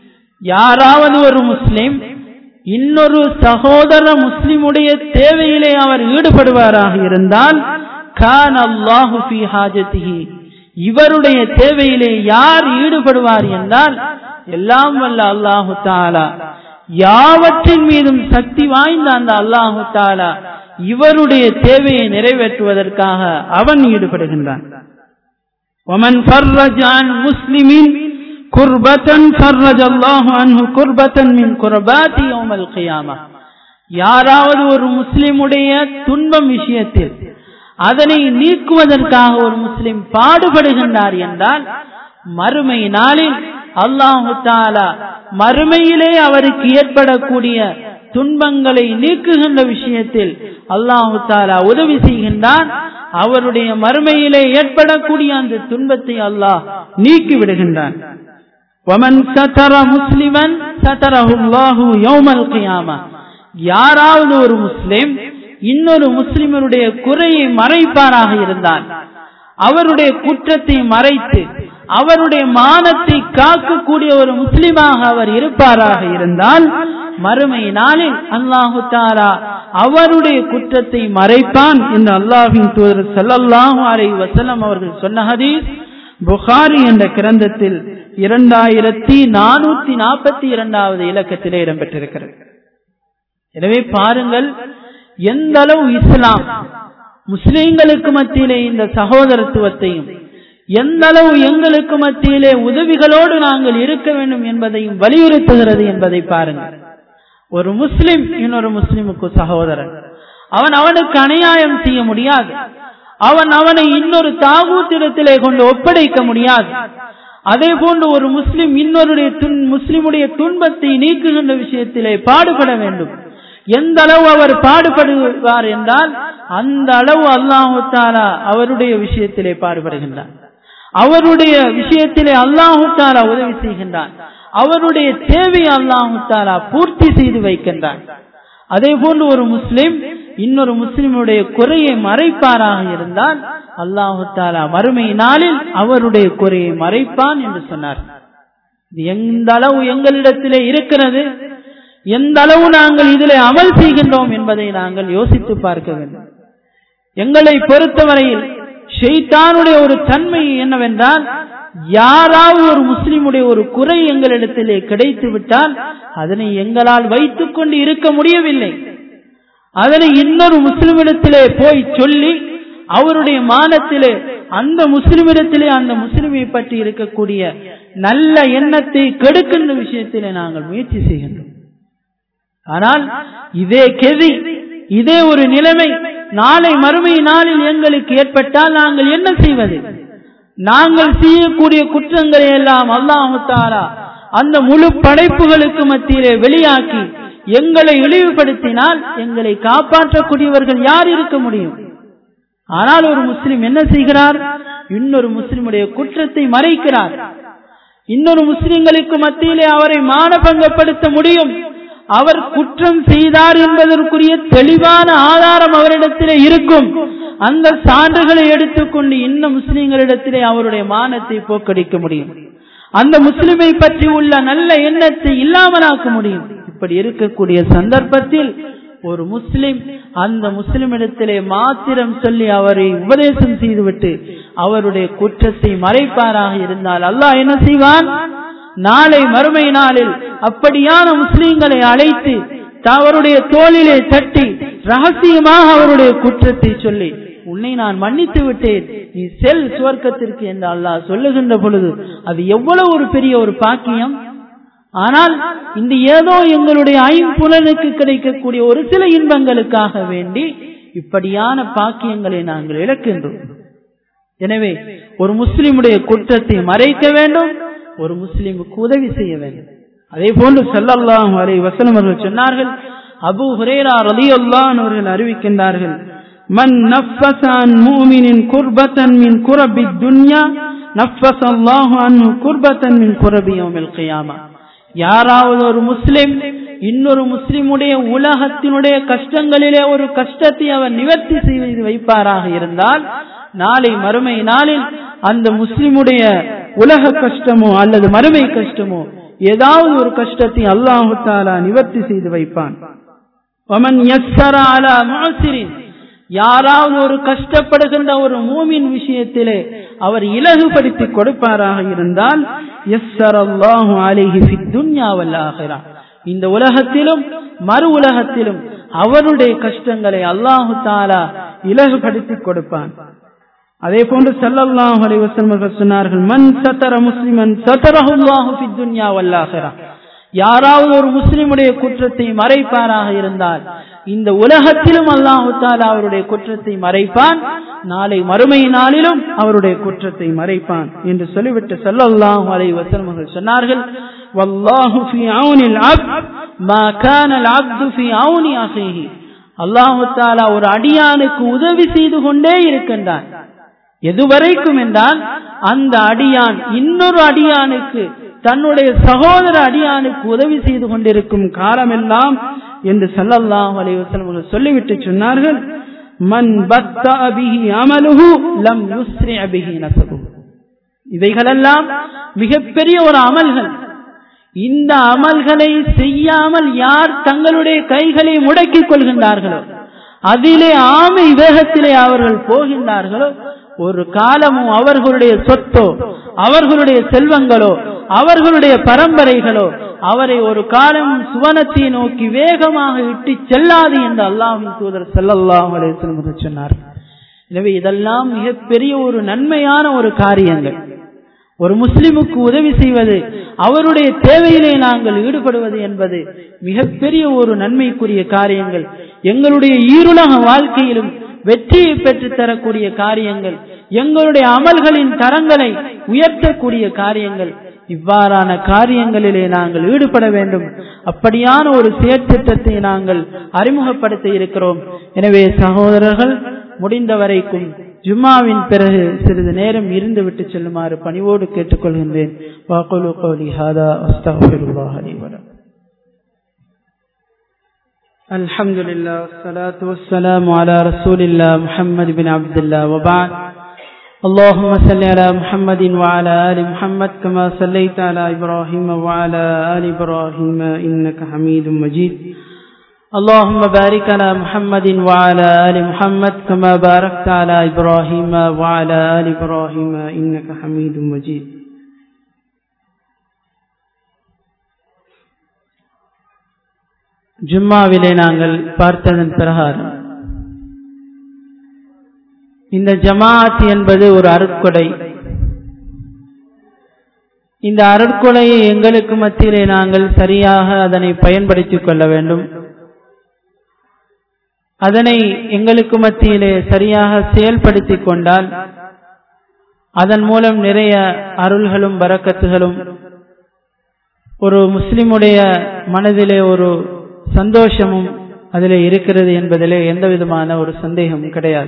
யாராவது ஒரு முஸ்லிம் இன்னொரு சகோதர முஸ்லிமுடைய தேவையிலே அவர் ஈடுபடுவாராக இருந்தால் கான் அல்லாஹு ஃபீ ஹாஜதிஹி இவருடைய தேவையிலே யார் ஈடுபடுவார் என்றால் எல்லாம் வல்ல அல்லாஹு தாலா யாவற்றின் மீதும் சக்தி வாய்ந்த அந்த அல்லாஹு தாலா இவருடைய தேவையை நிறைவேற்றுவதற்காக அவன் ஈடுபடுகின்றான் ومن فرج عن مسلم كربة فرج الله عنه كربة من كربات يوم القيامة யாராவது ஒரு முஸ்லிமுடைய துன்பம் விஷயத்தில் அதனை நீக்குவதற்காக ஒரு முஸ்லிம் பாடுபடுகின்றார் என்றால் மறுமை நாளில் அல்லாஹு தாலா மறுமையிலே அவருக்கு ஏற்படக்கூடிய துன்பங்களை நீக்குகின்ற விஷயத்தில் அல்லாஹு தாலா உதவி செய்கின்றான் அவருடைய மறுமையிலே ஏற்படக்கூடிய அந்த துன்பத்தை அல்லாஹ் நீக்கி விடுகின்றான் யாராவது ஒரு முஸ்லிம் இன்னொரு முஸ்லிமருடைய குறையை மறைப்பாராக இருந்தால் அவருடைய குற்றத்தை மறைத்து அவருடைய மானத்தை காக்கக்கூடிய ஒரு முஸ்லிமாக அவர் இருப்பாராக இருந்தால் மறுமை நாளில் அல்லாஹு தாலா அவருடைய குற்றத்தை மறைப்பான் என்று அல்லாஹின் தூதர் சல்லல்லாஹு அலை வசல்லம் அவர்கள் சொன்ன ஹதீஸ் புகாரி என்ற கிரந்தத்தில் இரண்டாயிரத்தி நானூத்தி நாற்பத்தி இரண்டாவது இலக்கத்திலே இடம்பெற்றிருக்கிறது எனவே பாருங்கள் எந்த அளவு இஸ்லாம் முஸ்லிம்களுக்கு மத்தியிலே இந்த சகோதரத்துவத்தையும் எந்த அளவு எங்களுக்கு மத்தியிலே உதவிகளோடு நாங்கள் இருக்க வேண்டும் என்பதையும் வலியுறுத்துகிறது என்பதை பாருங்கள் ஒரு முஸ்லிம் இன்னொரு முஸ்லிமுக்கு சகோதரன் அவன் அவனுக்கு அநியாயம் செய்ய முடியாது அவன் அவனை இன்னொரு தாகூத்திடத்திலே கொண்டு ஒப்படைக்க முடியாது அதே போன்று ஒரு முஸ்லிம் இன்னொருடைய முஸ்லிமுடைய துன்பத்தை நீக்குகின்ற விஷயத்திலே பாடுபட வேண்டும் எந்த அளவு அவர் பாடுபடுவார் என்றால் அந்த அளவு அல்லாஹு தாலா அவருடைய விஷயத்திலே பாடுபடுகின்றார் அவருடைய விஷயத்திலே அல்லாஹு தாலா உதவி செய்கின்றான் அவருடைய தேவையை அல்லாஹு தாலா பூர்த்தி செய்து வைக்கின்றான் அதே போன்று ஒரு முஸ்லிம் இன்னொரு முஸ்லிமுடைய குறையை மறைப்பாராக இருந்தால் அல்லாஹு தாலா மறுமை நாளில் அவருடைய குறையை மறைப்பான் என்று சொன்னார் எந்த அளவு எங்களிடத்திலே இருக்கிறது எந்த அளவு நாங்கள் இதிலே அமல் செய்கின்றோம் என்பதை நாங்கள் யோசித்து பார்க்க வேண்டும் எங்களை பொறுத்தவரையில் ஷெய்தானுடைய ஒரு தன்மை என்னவென்றால் யாராவது ஒரு முஸ்லிமுடைய ஒரு குறை எங்களிடத்திலே கிடைத்து விட்டால் அதனை எங்களால் வைத்துக் கொண்டு இருக்க முடியவில்லை அதனை இன்னொரு முஸ்லிமிடத்திலே போய் சொல்லி அவருடைய மானத்திலே அந்த முஸ்லிமிடத்திலே அந்த முஸ்லிமை பற்றி இருக்கக்கூடிய நல்ல எண்ணத்தை கெடுக்கின்ற விஷயத்திலே நாங்கள் முயற்சி செய்கின்றோம் ஆனால் இதே கெதி இதே ஒரு நிலைமை நாளை மறுமை நாளில் எங்களுக்கு ஏற்பட்டால் நாங்கள் என்ன செய்வது நாங்கள் செய்யக்கூடிய குற்றங்களை எல்லாம் அல்லாஹு தாரா அந்த முழு படைப்புகளுக்கு மத்தியிலே வெளியாக்கி எங்களை இழிவுபடுத்தினால் எங்களை காப்பாற்றக்கூடியவர்கள் யார் இருக்க முடியும் ஆனால் ஒரு முஸ்லிம் என்ன செய்கிறார் இன்னொரு முஸ்லிமுடைய குற்றத்தை மறைக்கிறார் இன்னொரு முஸ்லிம்களுக்கு மத்தியிலே அவரை மானபங்கப்படுத்த முடியும் அவர் குற்றம் செய்தார் என்பதற்குரிய தெளிவான ஆதாரம் அவரிடத்திலே இருக்கும் அந்த சான்றுகளை எடுத்துக்கொண்டு இன்னும் முஸ்லிம்களிடத்திலே அவருடைய மானத்தை போக்கடிக்க முடியும் அந்த முஸ்லிமை பற்றி உள்ள நல்ல எண்ணத்தை இல்லாமலாக்க முடியும் இப்படி இருக்கக்கூடிய சந்தர்ப்பத்தில் ஒரு முஸ்லிம் அந்த முஸ்லிமிடத்திலே மாத்திரம் சொல்லி அவரை உபதேசம் செய்துவிட்டு அவருடைய குற்றத்தை மறைப்பாராக இருந்தால் அல்லாஹ் என்ன செய்வான் நாளை மறுமை நாளில் அப்படியான முஸ்லிம்களை அழைத்து அவருடைய தோளிலே தட்டி ரகசியமாக அவருடைய குற்றத்தை சொல்லி உன்னை நான் மன்னித்து விட்டேன் நீ செல் சுவர்க்கத்திற்கு என்று அல்லாஹ் சொல்லுகின்ற பொழுது அது எவ்வளவு ஒரு பெரிய ஒரு பாக்கியம் ஆனால் இந்த ஏதோ எங்களுடைய ஐம்புலனுக்கு கிடைக்கக்கூடிய ஒரு சில இன்பங்களுக்காக வேண்டி இப்படியான பாக்கியங்களை நாங்கள் இழக்கின்றோம் எனவே ஒரு முஸ்லிமுடைய குற்றத்தை மறைக்க வேண்டும் ஒரு முஸ்லிமுக்கு உதவி செய்ய வேண்டும் அதே போன்று செல்லல்லாம் வரை வசனம் அவர்கள் சொன்னார்கள் அபு ஹுரேரா ரதி அல்லான் அவர்கள் அறிவிக்கின்றார்கள் மன் நஃபசான் மூமினின் குர்பத்தன் மின் குரபி துன்யா நஃபஸ் அல்லாஹு அன்ஹு குர்பத்தன் மின் குரபி யௌமில் கியாமா யாராவது ஒரு முஸ்லிம் இன்னொரு முஸ்லிமுடைய உலகத்தினுடைய கஷ்டங்களிலே ஒரு கஷ்டத்தை அவர் நிவர்த்தி செய்து வைப்பாராக இருந்தால் நாளை மறுமை நாளில் அந்த முஸ்லிமுடைய உலக கஷ்டமோ அல்லது மறுமை கஷ்டமோ ஏதாவது ஒரு கஷ்டத்தை அல்லாஹு தாலா நிவர்த்தி செய்து வைப்பான் யாராவது ஒரு கஷ்டப்படுகின்ற ஒரு மூமின் விஷயத்திலே அவர் இலகுபடுத்தி கொடுப்பாராக இருந்தால் இந்த உலகத்திலும் மறு உலகத்திலும் அவருடைய கஷ்டங்களை அல்லாஹு தாலா இலகுபடுத்தி கொடுப்பான் அதே போன்று சல்லல்லாஹு அலைஹி வஸல்லம் சொன்னார்கள் மன் சத்தர முஸ்லிமன் சத்தரஹுல்லாஹு ஃபித் துன்யா வல் ஆখিরা யாராவது ஒரு முஸ்லிமுடைய குற்றத்தை மறைப்பாராக இருந்தால் இந்த உலகத்திலும் அல்லாஹு தாலா அவருடைய குற்றத்தை மறைப்பான் நாளை மறுமை நாளிலும் அவருடைய குற்றத்தை மறைப்பான் என்று சொல்லிவிட்டு சல்லல்லாஹு அலைஹி வஸல்லம் சொன்னார்கள் வல்லாஹு ஃபீ அவுனில் அப்த் மா கான அல் அப்து ஃபீ அவுனி அஹீஹி அல்லாஹு தாலா ஒரு அடியானுக்கு உதவி செய்து கொண்டே இருக்கின்றான் எதுவரைக்கும் என்றால் அந்த அடியான் இன்னொரு அடியானுக்கு தன்னுடைய சகோதர அடியானுக்கு உதவி செய்து கொண்டிருக்கும் காலமெல்லாம் என்று சல்லல்லாஹு அலைஹி வஸல்லம் சொல்லிவிட்டு சொன்னார்கள் மன் பத்த அபிஹி அமலுஹு லம் யுஸ்ரி அபிஹி நசபு இவைகளெல்லாம் மிகப்பெரிய ஒரு அமல்கள் இந்த அமல்களை செய்யாமல் யார் தங்களுடைய கைகளை முடக்கிக் கொள்கின்றார்களோ அதிலே ஆமை வேகத்திலே அவர்கள் போகின்றார்களோ ஒரு காலமும் அவர்களுடைய சொத்தோ அவர்களுடைய செல்வங்களோ அவர்களுடைய பரம்பரைகளோ அவரை ஒரு காலம் சுவனத்தை நோக்கி வேகமாக இட்டு செல்லாது என்று அல்லாஹின் தூதர் செல்லல்லாஹ் அலையம் சொன்னார் எனவே இதெல்லாம் மிகப்பெரிய ஒரு நன்மையான ஒரு காரியங்கள் ஒரு முஸ்லிமுக்கு உதவி செய்வது அவருடைய தேவையிலே நாங்கள் ஈடுபடுவது என்பது மிகப்பெரிய ஒரு நன்மைக்குரிய காரியங்கள் எங்களுடைய ஈருலக வாழ்க்கையிலும் வெற்றியை பெற்று தரக்கூடிய காரியங்கள் எங்களுடைய அமல்களின் தரங்களை உயர்த்தக்கூடிய காரியங்கள் இவ்வாறான காரியங்களிலே நாங்கள் ஈடுபட வேண்டும் அப்படியான ஒரு செயற்திட்டத்தை நாங்கள் அறிமுகப்படுத்த இருக்கிறோம் எனவே சகோதரர்கள் முடிந்த வரைக்கும் ஜும்மாவின் பிறகு சிறிது நேரம் இருந்து விட்டு செல்லுமாறு பணிவோடு கேட்டுக்கொள்கின்றேன் வாக்குலு கௌலி ஹாதா அஸ்தகுல்லாஹ் அலிவரம் الحمد لله والصلاة والسلام على رسول الله محمد بن عبد الله وبعد اللهم صل على محمد وعلى آل محمد كما صليت على إبراهيم وعلى آل إبراهيم إنك حميد مجيد اللهم بارك على محمد وعلى آل محمد كما باركت على إبراهيم وعلى آل إبراهيم إنك حميد مجيد ஜும்மாவிலே நாங்கள் பார்த்ததன் பிரகாரம் இந்த ஜமாத் என்பது ஒரு அருட்கொடை இந்த அருட்கொடையை எங்களுக்கு மத்தியிலே நாங்கள் சரியாக அதனை பயன்படுத்திக் கொள்ள வேண்டும் அதனை எங்களுக்கு மத்தியிலே சரியாக செயல்படுத்திக் கொண்டால் அதன் மூலம் நிறைய அருள்களும் வரக்கத்துகளும் ஒரு முஸ்லிமுடைய மனதிலே ஒரு சந்தோஷமும் அதிலே இருக்கிறது என்பதிலே எந்த விதமான ஒரு சந்தேகமும் கிடையாது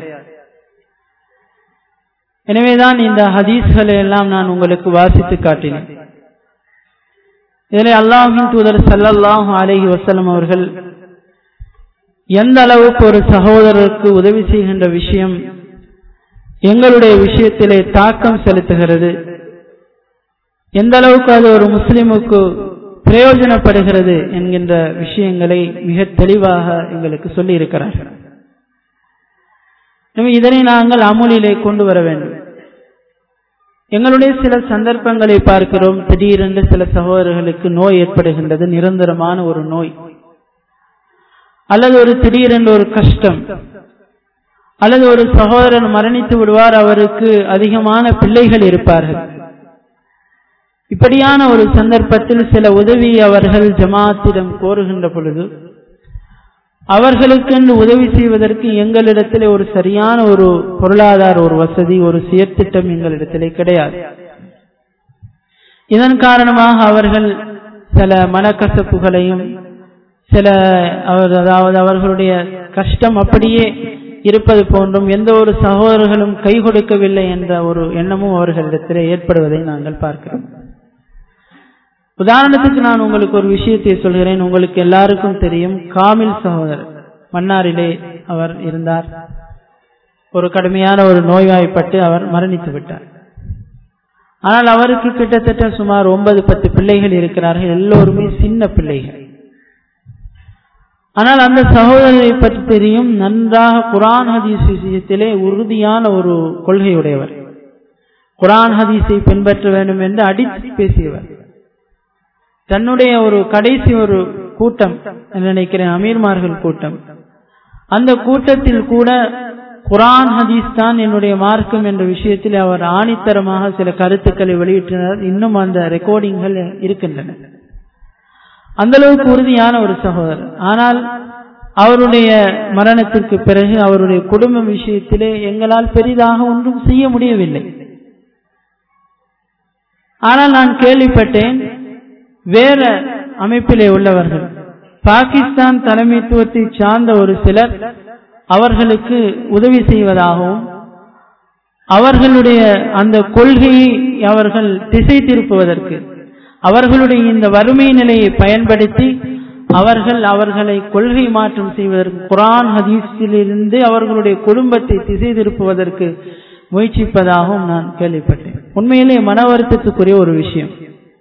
எனவேதான் இந்த ஹதீஸ்களை எல்லாம் நான் உங்களுக்கு வாசித்து காட்டினேன் இதில் அல்லாஹின் தூதர் சல்லல்லாஹு அலஹி வசலம் அவர்கள் எந்த அளவுக்கு ஒரு சகோதரருக்கு உதவி செய்கின்ற விஷயம் எங்களுடைய விஷயத்திலே தாக்கம் செலுத்துகிறது எந்த அளவுக்கு அது ஒரு முஸ்லிமுக்கு பிரயோஜனப்படுகிறது என்கின்ற விஷயங்களை மிக தெளிவாக எங்களுக்கு சொல்லி இருக்கிறார்கள் இதனை நாங்கள் அமுலிலே கொண்டு வர வேண்டும் எங்களுடைய சில சந்தர்ப்பங்களை பார்க்கிறோம் திடீரென்று சில சகோதரர்களுக்கு நோய் ஏற்படுகின்றது நிரந்தரமான ஒரு நோய் அல்லது ஒரு திடீரென்று ஒரு கஷ்டம் அல்லது ஒரு சகோதரன் மரணித்து விடுவார் அவருக்கு அதிகமான பிள்ளைகள் இருப்பார்கள் இப்படியான ஒரு சந்தர்ப்பத்தில் சில உதவி அவர்கள் ஜமாத்திடம் கோருகின்ற பொழுது அவர்களுக்கென்று உதவி செய்வதற்கு எங்களிடத்தில் ஒரு சரியான ஒரு பொருளாதார ஒரு வசதி ஒரு செயற்திட்டம் எங்களிடத்திலே கிடையாது இதன் காரணமாக அவர்கள் சில மனக்கசப்புகளையும் சில அதாவது அவர்களுடைய கஷ்டம் அப்படியே இருப்பது போன்றும் எந்த ஒரு சகோதரர்களும் கை கொடுக்கவில்லை என்ற ஒரு எண்ணமும் அவர்களிடத்திலே ஏற்படுவதை நாங்கள் பார்க்கிறோம் உதாரணத்துக்கு நான் உங்களுக்கு ஒரு விஷயத்தை சொல்கிறேன் உங்களுக்கு எல்லாருக்கும் தெரியும் காமில் சகோதரர் மன்னாரிலே அவர் இருந்தார் ஒரு கடுமையான ஒரு நோய்வாய்ப்பட்டு அவர் மரணித்து விட்டார் ஆனால் அவருக்கு கிட்டத்தட்ட சுமார் ஒன்பது பத்து பிள்ளைகள் இருக்கிறார்கள் எல்லோருமே சின்ன பிள்ளைகள் ஆனால் அந்த சகோதரரை பற்றி தெரியும் நன்றாக குரான் ஹதீஸ் விஷயத்திலே உறுதியான ஒரு கொள்கையுடையவர் குரான் ஹதீஸை பின்பற்ற வேண்டும் என்று அடித்து பேசியவர் தன்னுடைய ஒரு கடைசி ஒரு கூட்டம் நினைக்கிறேன் அமீர்மார்கள் கூட்டம் அந்த கூட்டத்தில் கூட குரான் ஹதீஸ் தான் என்னுடைய மார்க்கம் என்ற விஷயத்தில் அவர் ஆணித்தரமாக சில கருத்துக்களை வெளியிட்டனர் இன்னும் அந்த ரெக்கார்டிங்கள் இருக்கின்றன அந்த அளவுக்கு உறுதியான ஒரு சகோதரர் ஆனால் அவருடைய மரணத்திற்கு பிறகு அவருடைய குடும்ப விஷயத்திலே எங்களால் பெரிதாக ஒன்றும் செய்ய முடியவில்லை ஆனால் நான் கேள்விப்பட்டேன் வேற அமைப்பிலே உள்ளவர்கள் பாகிஸ்தான் தலைமைத்துவத்தை சார்ந்த ஒரு சிலர் அவர்களுக்கு உதவி செய்வதாகவும் அவர்களுடைய அந்த கொள்கையை அவர்கள் திசை திருப்புவதற்கு அவர்களுடைய இந்த வறுமை நிலையை பயன்படுத்தி அவர்கள் அவர்களை கொள்கை மாற்றம் செய்வதற்கு குரான் ஹதீஸிலிருந்து அவர்களுடைய குடும்பத்தை திசை திருப்புவதற்கு முயற்சிப்பதாகவும் நான் கேள்விப்பட்டேன் உண்மையிலே மன வருத்தத்துக்குரிய ஒரு விஷயம்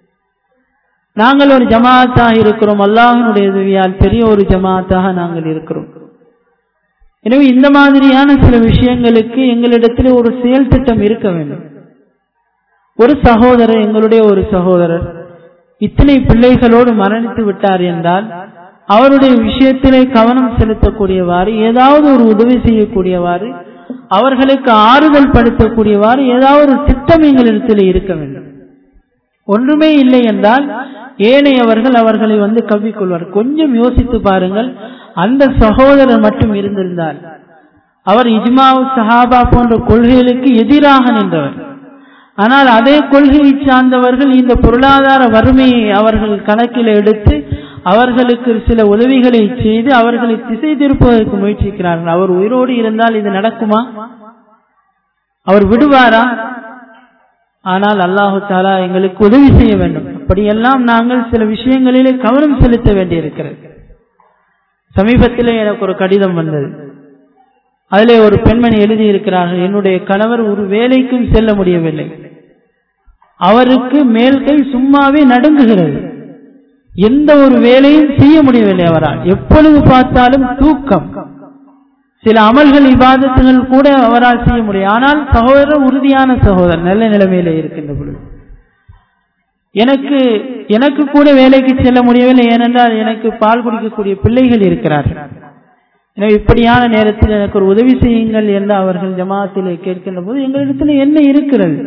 நாங்கள் ஒரு ஜமாத்தாக இருக்கிறோம் அல்லாஹனுடைய உதவியால் பெரிய ஒரு ஜமாத்தாக நாங்கள் இருக்கிறோம் எனவே இந்த மாதிரியான சில விஷயங்களுக்கு எங்களிடத்தில் ஒரு செயல் திட்டம் இருக்க வேண்டும் ஒரு சகோதரர் எங்களுடைய ஒரு சகோதரர் இத்தனை பிள்ளைகளோடு மரணித்து விட்டார் என்றால் அவருடைய விஷயத்திலே கவனம் செலுத்தக்கூடியவாறு ஏதாவது ஒரு உதவி செய்யக்கூடியவாறு அவர்களுக்கு ஆறுதல் படுத்தக்கூடியவாறு ஏதாவது ஒரு திட்டம் எங்களிடத்தில் இருக்க வேண்டும் ஒன்றுமே இல்லை என்றால் ஏனையவர்கள் அவர்களை வந்து கவ்விக்கொள்வார் கொஞ்சம் யோசித்து பாருங்கள் அந்த சகோதரர் மட்டும் இருந்திருந்தால் அவர் இஜ்மாவு சஹாபா போன்ற கொள்கைகளுக்கு எதிராக நின்றவர் ஆனால் அதே கொள்கையை சார்ந்தவர்கள் இந்த பொருளாதார வறுமையை அவர்கள் கணக்கில் எடுத்து அவர்களுக்கு சில உதவிகளை செய்து அவர்களை திசை திருப்பதற்கு முயற்சிக்கிறார்கள் அவர் உயிரோடு இருந்தால் இது நடக்குமா அவர் விடுவாரா ஆனால் அல்லாஹு தாலா எங்களுக்கு உதவி செய்ய வேண்டும் அப்படியெல்லாம் நாங்கள் சில விஷயங்களிலே கவனம் செலுத்த வேண்டியிருக்கிறது சமீபத்திலே எனக்கு ஒரு கடிதம் வந்தது அதிலே ஒரு பெண்மணி எழுதியிருக்கிறார்கள் என்னுடைய கணவர் ஒரு வேலைக்கும் செல்ல முடியவில்லை அவருக்கு மேல் கை சும்மாவே நடுங்குகிறது எந்த ஒரு வேலையும் செய்ய முடியவில்லை அவரால் எப்பொழுது பார்த்தாலும் தூக்கம் சில அமல்கள் இபாதத்துகள் கூட அவரால் செய்ய முடியும் ஆனால் சகோதரர் உறுதியான சகோதரர் நல்ல நிலைமையில இருக்கின்ற பொழுது எனக்கு எனக்கு கூட வேலைக்கு செல்ல முடியவில்லை ஏனென்றால் எனக்கு பால் குடிக்கக்கூடிய பிள்ளைகள் இருக்கிறார்கள் எனவே இப்படியான நேரத்தில் எனக்கு ஒரு உதவி செய்யுங்கள் என்று அவர்கள் ஜமாத்திலே கேட்கின்ற போது எங்களிடத்தில் என்ன இருக்கிறது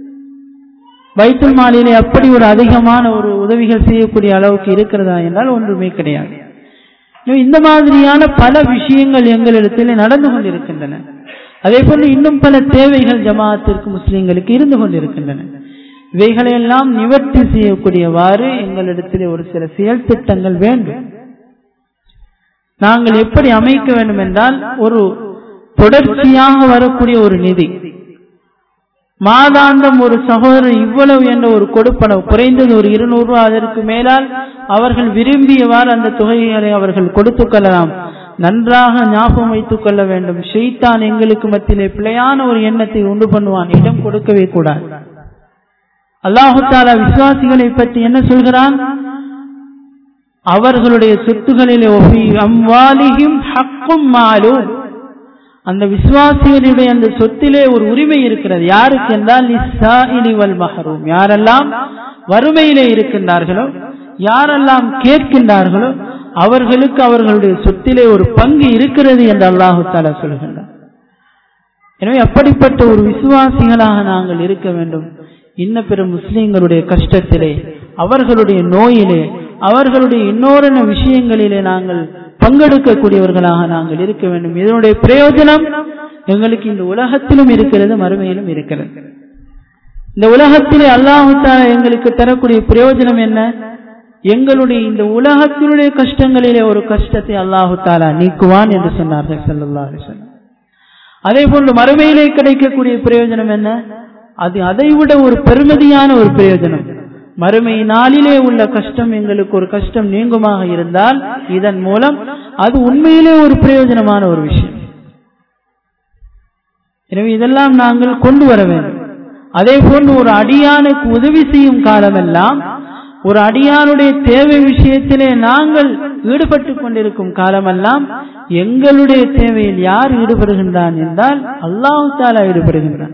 வைத்துல் மாலிலே அப்படி ஒரு அதிகமான ஒரு உதவிகள் செய்யக்கூடிய அளவுக்கு இருக்கிறதா என்றால் ஒன்றுமே கிடையாது இந்த மாதிரியான பல விஷயங்கள் எங்களிடத்தில் நடந்து கொண்டிருக்கின்றன அதே போன்று இன்னும் பல தேவைகள் ஜமாத்திற்கு முஸ்லிம்களுக்கு இருந்து கொண்டிருக்கின்றன இவைகளையெல்லாம் நிவர்த்தி செய்யக்கூடியவாறு எங்களிடத்தில் ஒரு சில செயல் திட்டங்கள் வேண்டும் நாங்கள் எப்படி அமைக்க வேண்டும் என்றால் ஒரு தொடர்ச்சியாக வரக்கூடிய ஒரு நிதி மாதாந்தம் ஒரு சகோதரர் இவ்வளவு என்ற ஒரு கொடுப்பனவு குறைந்தது ஒரு இருநூறு ரூபாய் அதற்கு மேலால் அவர்கள் விரும்பியவாறு அந்த தொகைகளை அவர்கள் கொடுத்து கொள்ளலாம் நன்றாக ஞாபகம் வைத்துக் கொள்ள வேண்டும் ஷெய்தான் எங்களுக்கு மத்தியிலே பிழையான ஒரு எண்ணத்தை உண்டு பண்ணுவான் இடம் கொடுக்கவே கூடாது அல்லாஹு தாலா விசுவாசிகளை பற்றி என்ன சொல்கிறான் அவர்களுடைய சொத்துகளிலே அம்வாலிகும் ஹக்கும் மாலும் அந்த விசுவாசிகளுடைய அந்த சொத்திலே ஒரு உரிமை இருக்கிறது யாருக்கு என்றால் மஹரூம் யாரெல்லாம் வறுமையிலே இருக்கின்றார்களோ யாரெல்லாம் கேட்கின்றார்களோ அவர்களுக்கு அவர்களுடைய சொத்திலே ஒரு பங்கு இருக்கிறது என்று அல்லாஹு தாலா சொல்கின்றார் எனவே அப்படிப்பட்ட ஒரு விசுவாசிகளாக நாங்கள் இருக்க வேண்டும் இன்ன பிற முஸ்லிம்களுடைய கஷ்டத்திலே அவர்களுடைய நோயிலே அவர்களுடைய இன்னொரு விஷயங்களிலே நாங்கள் பங்கெடுக்கக்கூடியவர்களாக நாங்கள் இருக்க வேண்டும் இதனுடைய பிரயோஜனம் எங்களுக்கு இந்த உலகத்திலும் இருக்கிறது மறுமையிலும் இருக்கிறது இந்த உலகத்திலே அல்லாஹால எங்களுக்கு தரக்கூடிய பிரயோஜனம் என்ன எங்களுடைய இந்த உலகத்தினுடைய கஷ்டங்களிலே ஒரு கஷ்டத்தை அல்லாஹு தாலா நீக்குவான் என்று சொன்னார்கள் சல்லா அதே போன்று மறுமையிலே கிடைக்கக்கூடிய பிரயோஜனம் என்ன அது அதைவிட ஒரு பெருமதியான ஒரு பிரயோஜனம் மறுமை நாளிலே உள்ள கஷ்டம் எங்களுக்கு ஒரு கஷ்டம் நீங்குமாக இருந்தால் இதன் மூலம் அது உண்மையிலே ஒரு பிரயோஜனமான ஒரு விஷயம் எனவே இதெல்லாம் நாங்கள் கொண்டு வர வேண்டும் அதே போன்று ஒரு அடியானுக்கு உதவி செய்யும் காலமெல்லாம் ஒரு அடியானுடைய தேவை விஷயத்திலே நாங்கள் ஈடுபட்டு கொண்டிருக்கும் காலமெல்லாம் எங்களுடைய தேவையில் யார் ஈடுபடுகின்றான் என்றால் அல்லாஹு தாலா ஈடுபடுகின்றான்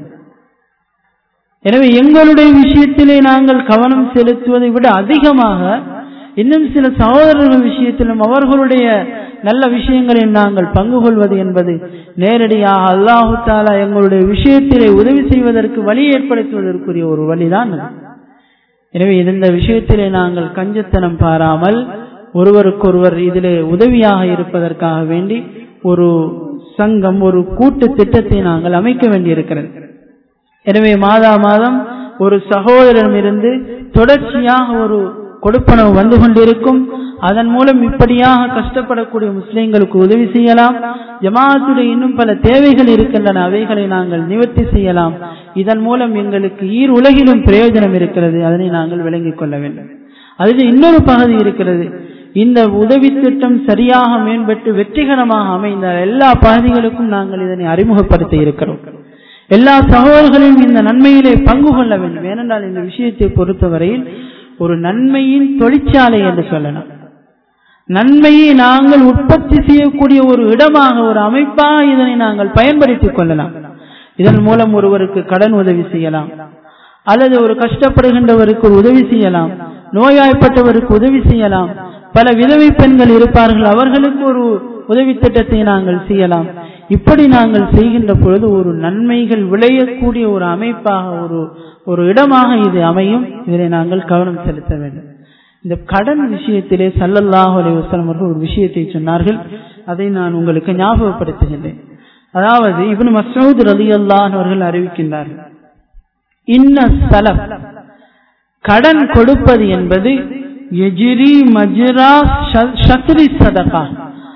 எனவே எங்களுடைய விஷயத்திலே நாங்கள் கவனம் செலுத்துவதை விட அதிகமாக இன்னும் சில சகோதரர்கள் விஷயத்திலும் அவர்களுடைய நல்ல விஷயங்களில் நாங்கள் பங்கு கொள்வது என்பது நேரடியாக அல்லாஹு தாலா எங்களுடைய விஷயத்திலே உதவி செய்வதற்கு வழி ஏற்படுத்துவதற்குரிய ஒரு வழிதான் எனவே இந்த விஷயத்திலே நாங்கள் கஞ்சத்தனம் பாராமல் ஒருவருக்கொருவர் இதிலே உதவியாக இருப்பதற்காக வேண்டி ஒரு சங்கம் ஒரு கூட்டு திட்டத்தை நாங்கள் அமைக்க வேண்டியிருக்கிறது எனவே மாதா மாதம் ஒரு சகோதரமிருந்து தொடர்ச்சியாக ஒரு கொடுப்பனவு வந்து கொண்டிருக்கும் அதன் மூலம் இப்படியாக கஷ்டப்படக்கூடிய முஸ்லிம்களுக்கு உதவி செய்யலாம் ஜமாத்துடைய இன்னும் பல தேவைகள் இருக்கின்றன அவைகளை நாங்கள் நிவர்த்தி செய்யலாம் இதன் மூலம் எங்களுக்கு ஈர் உலகிலும் பிரயோஜனம் இருக்கிறது அதனை நாங்கள் விளங்கிக் கொள்ள வேண்டும் அதில் இன்னொரு பகுதி இருக்கிறது இந்த உதவி திட்டம் சரியாக மேம்பட்டு வெற்றிகரமாக அமைந்த எல்லா பகுதிகளுக்கும் நாங்கள் இதனை அறிமுகப்படுத்த இருக்கிறோம் எல்லா சகோதரர்களும் இந்த நன்மையிலே பங்கு கொள்ள வேண்டும் ஏனென்றால் இந்த விஷயத்தை பொறுத்தவரையில் ஒரு நன்மையின் தொழிற்சாலை என்று சொல்லலாம் நன்மையை நாங்கள் உற்பத்தி செய்யக்கூடிய ஒரு இடமாக ஒரு அமைப்பாக இதனை நாங்கள் பயன்படுத்திக் கொள்ளலாம் இதன் மூலம் ஒருவருக்கு கடன் உதவி செய்யலாம் அல்லது ஒரு கஷ்டப்படுகின்றவருக்கு ஒரு உதவி செய்யலாம் நோயாய்ப்பட்டவருக்கு உதவி செய்யலாம் பல விதவை பெண்கள் இருப்பார்கள் அவர்களுக்கு ஒரு உதவி திட்டத்தை நாங்கள் செய்யலாம் இப்படி நாங்கள் செய்கின்ற பொழுது ஒரு நன்மைகள் விளையக்கூடிய ஒரு அமைப்பாக ஒரு ஒரு இடமாக இது அமையும் இதில் நாங்கள் கவனம் செலுத்த வேண்டும் இந்த கடன் விஷயத்திலே சல்லல்லாஹு அலைஹி வஸல்லம் அவர்கள் ஒரு விஷயத்தை சொன்னார்கள் அதை நான் உங்களுக்கு ஞாபகப்படுத்துகின்றேன் அதாவது இப்னு மஸ்ஊத் ரலியல்லாஹு அவர்கள் அறிவிக்கின்றார்கள் இன்ன சலப் கடன் கொடுப்பது என்பது எஜிரி மஜ்ரா ஷத்ரி சதகா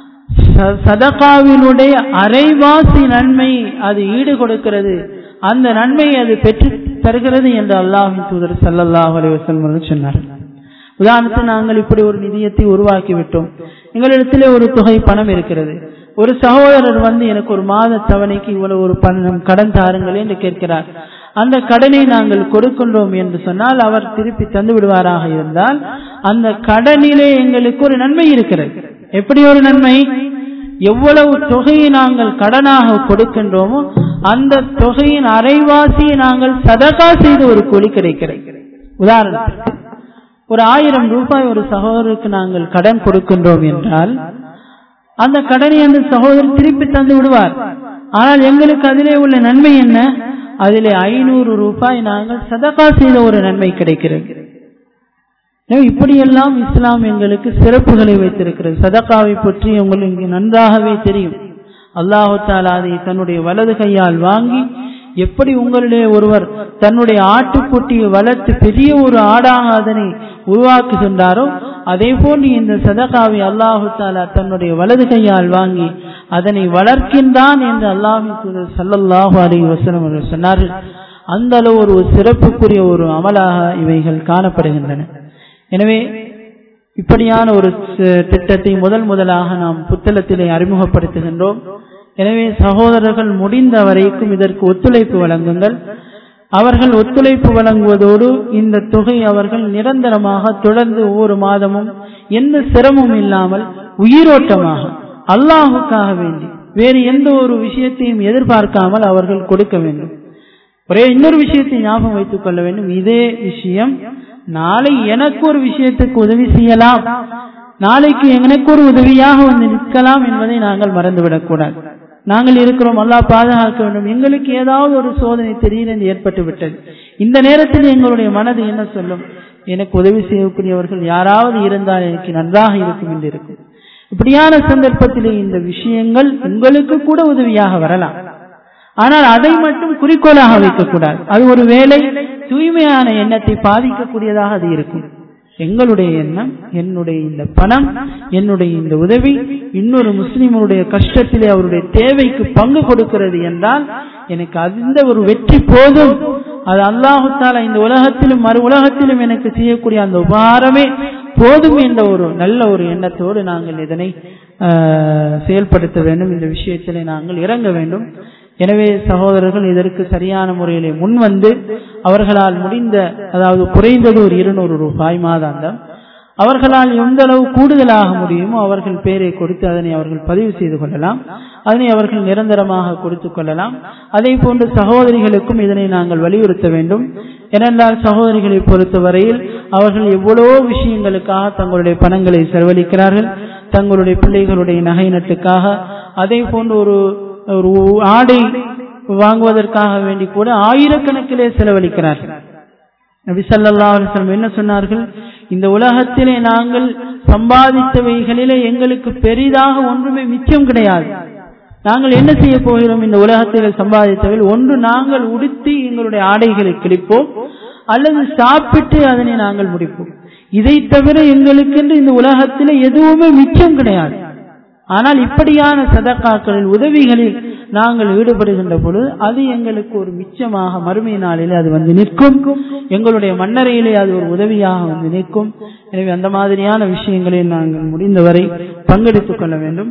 சதகாவினுடைய அரைவாசி நன்மை அது ஈடு கொடுக்கிறது அந்த நன்மை அது பெற்று தருகிறது என்று அல்லாஹின் தூதர் சல்லல்லாஹு அலைஹி வஸல்லம் சொன்னார் உதாரணத்துக்கு நாங்கள் இப்படி ஒரு நிதியத்தை உருவாக்கி விட்டோம் எங்களிடத்திலே ஒரு தொகை பணம் இருக்கிறது ஒரு சகோதரர் வந்து எனக்கு ஒரு மாத தவணைக்கு இவ்வளவு ஒரு பணம் கடன் தாருங்கள் என்று கேட்கிறார் அந்த கடனை நாங்கள் கொடுக்கின்றோம் என்று சொன்னால் அவர் திருப்பி தந்து விடுவாராக இருந்தால் அந்த கடனிலே எங்களுக்கு ஒரு நன்மை இருக்கிறது எப்படி ஒரு நன்மை எவ்வளவு தொகையை நாங்கள் கடனாக கொடுக்கின்றோமோ அந்த தொகையின் அரைவாசியை நாங்கள் சதகா செய்து ஒரு கூலி கிடைக்கிறது உதாரணத்துக்கு ஒரு ஆயிரம் ரூபாய் ஒரு சகோதரருக்கு நாங்கள் கடன் கொடுக்கின்றோம் என்றால் அந்த கடனை அந்த சகோதரர் திருப்பி தந்து விடுவார் ஆனால் எங்களுக்கு அதிலே உள்ள நன்மை என்ன அதிலே ஐநூறு ரூபாய் நாங்கள் சதகா செய்த ஒரு நன்மை கிடைக்கிறது இப்படியெல்லாம் இஸ்லாம் எங்களுக்கு சிறப்புகளை வைத்திருக்கிறது சதகாவை பற்றி உங்களுக்கு நன்றாகவே தெரியும் அல்லாஹு தாலா அதை தன்னுடைய வலது கையால் வாங்கி எப்படி உங்களிலே ஒருவர் தன்னுடைய ஆட்டுக்குட்டியை வளர்த்து பெரிய ஒரு ஆடாக அதனை உருவாக்குகின்றாரோ அதே போன்று இந்த சதகாவை அல்லாஹு தாலா தன்னுடைய வலது கையால் வாங்கி அதனை வளர்க்கின்றான் என்று அல்லாஹு தூதர் சல்லல்லாஹு அலி வசலம் அவர்கள் சொன்னார்கள் அந்த அளவு ஒரு சிறப்புக்குரிய ஒரு அமலாக இவைகள் காணப்படுகின்றன எனவே இப்படியான ஒரு திட்டத்தை முதல் முதலாக நாம் புத்தளத்திலே அறிமுகப்படுத்துகின்றோம் எனவே சகோதரர்கள் முடிந்த வரைக்கும் இதற்கு ஒத்துழைப்பு வழங்குங்கள் அவர்கள் ஒத்துழைப்பு வழங்குவதோடு இந்த தொகை அவர்கள் நிரந்தரமாக தொடர்ந்து ஒவ்வொரு மாதமும் எந்த சிரமம் இல்லாமல் உயிரோட்டமாக அல்லாஹுக்காக வேண்டி வேறு எந்த ஒரு விஷயத்தையும் எதிர்பார்க்காமல் அவர்கள் கொடுக்க வேண்டும் ஒரே இன்னொரு விஷயத்தை ஞாபகம் வைத்துக் கொள்ள வேண்டும் இதே விஷயம் நாளை எனக்கு ஒரு விஷயத்துக்கு உதவி செய்யலாம் நாளைக்கு எனக்கு ஒரு உதவியாக வந்து நிற்கலாம் என்பதை நாங்கள் மறந்துவிடக் கூடாது நாங்கள் இருக்கிறோம் அல்லா பாதுகாக்க வேண்டும் எங்களுக்கு ஏதாவது ஒரு சோதனை திடீரென்று ஏற்பட்டு விட்டது இந்த நேரத்தில் எங்களுடைய மனது என்ன சொல்லும் எனக்கு உதவி செய்யக்கூடியவர்கள் யாராவது இருந்தால் எனக்கு நன்றாக இருக்கும் என்று இருக்கும் இப்படியான சந்தர்ப்பத்திலே இந்த விஷயங்கள் உங்களுக்கு கூட உதவியாக வரலாம் ஆனால் அதை மட்டும் குறிக்கோளாக வைக்கக்கூடாது அது ஒரு வேலை தூய்மையான எண்ணத்தை பாதிக்கக்கூடியதாக அது இருக்கும் எங்களுடைய எண்ணம் என்னுடைய இந்த பணம் என்னுடைய இந்த உதவி இன்னொரு முஸ்லிமருடைய கஷ்டத்திலே அவருடைய தேவைக்கு பங்கு கொடுக்கிறது என்றால் எனக்கு அந்த ஒரு வெற்றி போதும் அது அல்லாஹுத்தால இந்த உலகத்திலும் மறு உலகத்திலும் எனக்கு செய்யக்கூடிய அந்த உபகாரமே போதும் என்ற ஒரு நல்ல ஒரு எண்ணத்தோடு நாங்கள் இதனை செயல்படுத்த வேண்டும் இந்த விஷயத்திலே நாங்கள் இறங்க வேண்டும் எனவே சகோதரர்கள் இதற்கு சரியான முறையிலே முன் வந்து அவர்களால் முடிந்த அதாவது குறைந்தது ஒரு இருநூறு ரூபாய் மாதாந்தம் அவர்களால் எந்த அளவு கூடுதலாக முடியுமோ அவர்கள் பேரை கொடுத்து அதனை அவர்கள் பதிவு செய்து கொள்ளலாம் அதனை அவர்கள் நிரந்தரமாக கொடுத்துக் கொள்ளலாம் அதே போன்று சகோதரிகளுக்கும் இதனை நாங்கள் வலியுறுத்த வேண்டும் ஏனென்றால் சகோதரிகளை பொறுத்தவரையில் அவர்கள் எவ்வளவோ விஷயங்களுக்காக தங்களுடைய பணங்களை செலவழிக்கிறார்கள் தங்களுடைய பிள்ளைகளுடைய நகை நட்டுக்காக அதே போன்று ஒரு ஒரு ஆடை வாங்குவதற்காக வேண்டி கூட ஆயிரக்கணக்கிலே செலவழிக்கிறார்கள் நபி சல்லா அலிஸ்லம் என்ன சொன்னார்கள் இந்த உலகத்திலே நாங்கள் சம்பாதித்தவைகளிலே எங்களுக்கு பெரிதாக ஒன்றுமே மிச்சம் கிடையாது நாங்கள் என்ன செய்ய போகிறோம் இந்த உலகத்திலே சம்பாதித்தவை ஒன்று நாங்கள் உடுத்தி எங்களுடைய ஆடைகளை கிழிப்போம் அல்லது சாப்பிட்டு அதனை நாங்கள் முடிப்போம் இதை தவிர எங்களுக்கென்று இந்த உலகத்திலே எதுவுமே மிச்சம் கிடையாது ஆனால் இப்படியான சதக்காக்களில் உதவிகளில் நாங்கள் ஈடுபடுகின்ற பொழுது அது எங்களுக்கு ஒரு மிச்சமாக மறுமை நாளிலே அது வந்து நிற்கும் எங்களுடைய மன்னரையிலே அது ஒரு உதவியாக வந்து நிற்கும் எனவே அந்த மாதிரியான விஷயங்களில் நாங்கள் முடிந்தவரை பங்கெடுத்துக் கொள்ள வேண்டும்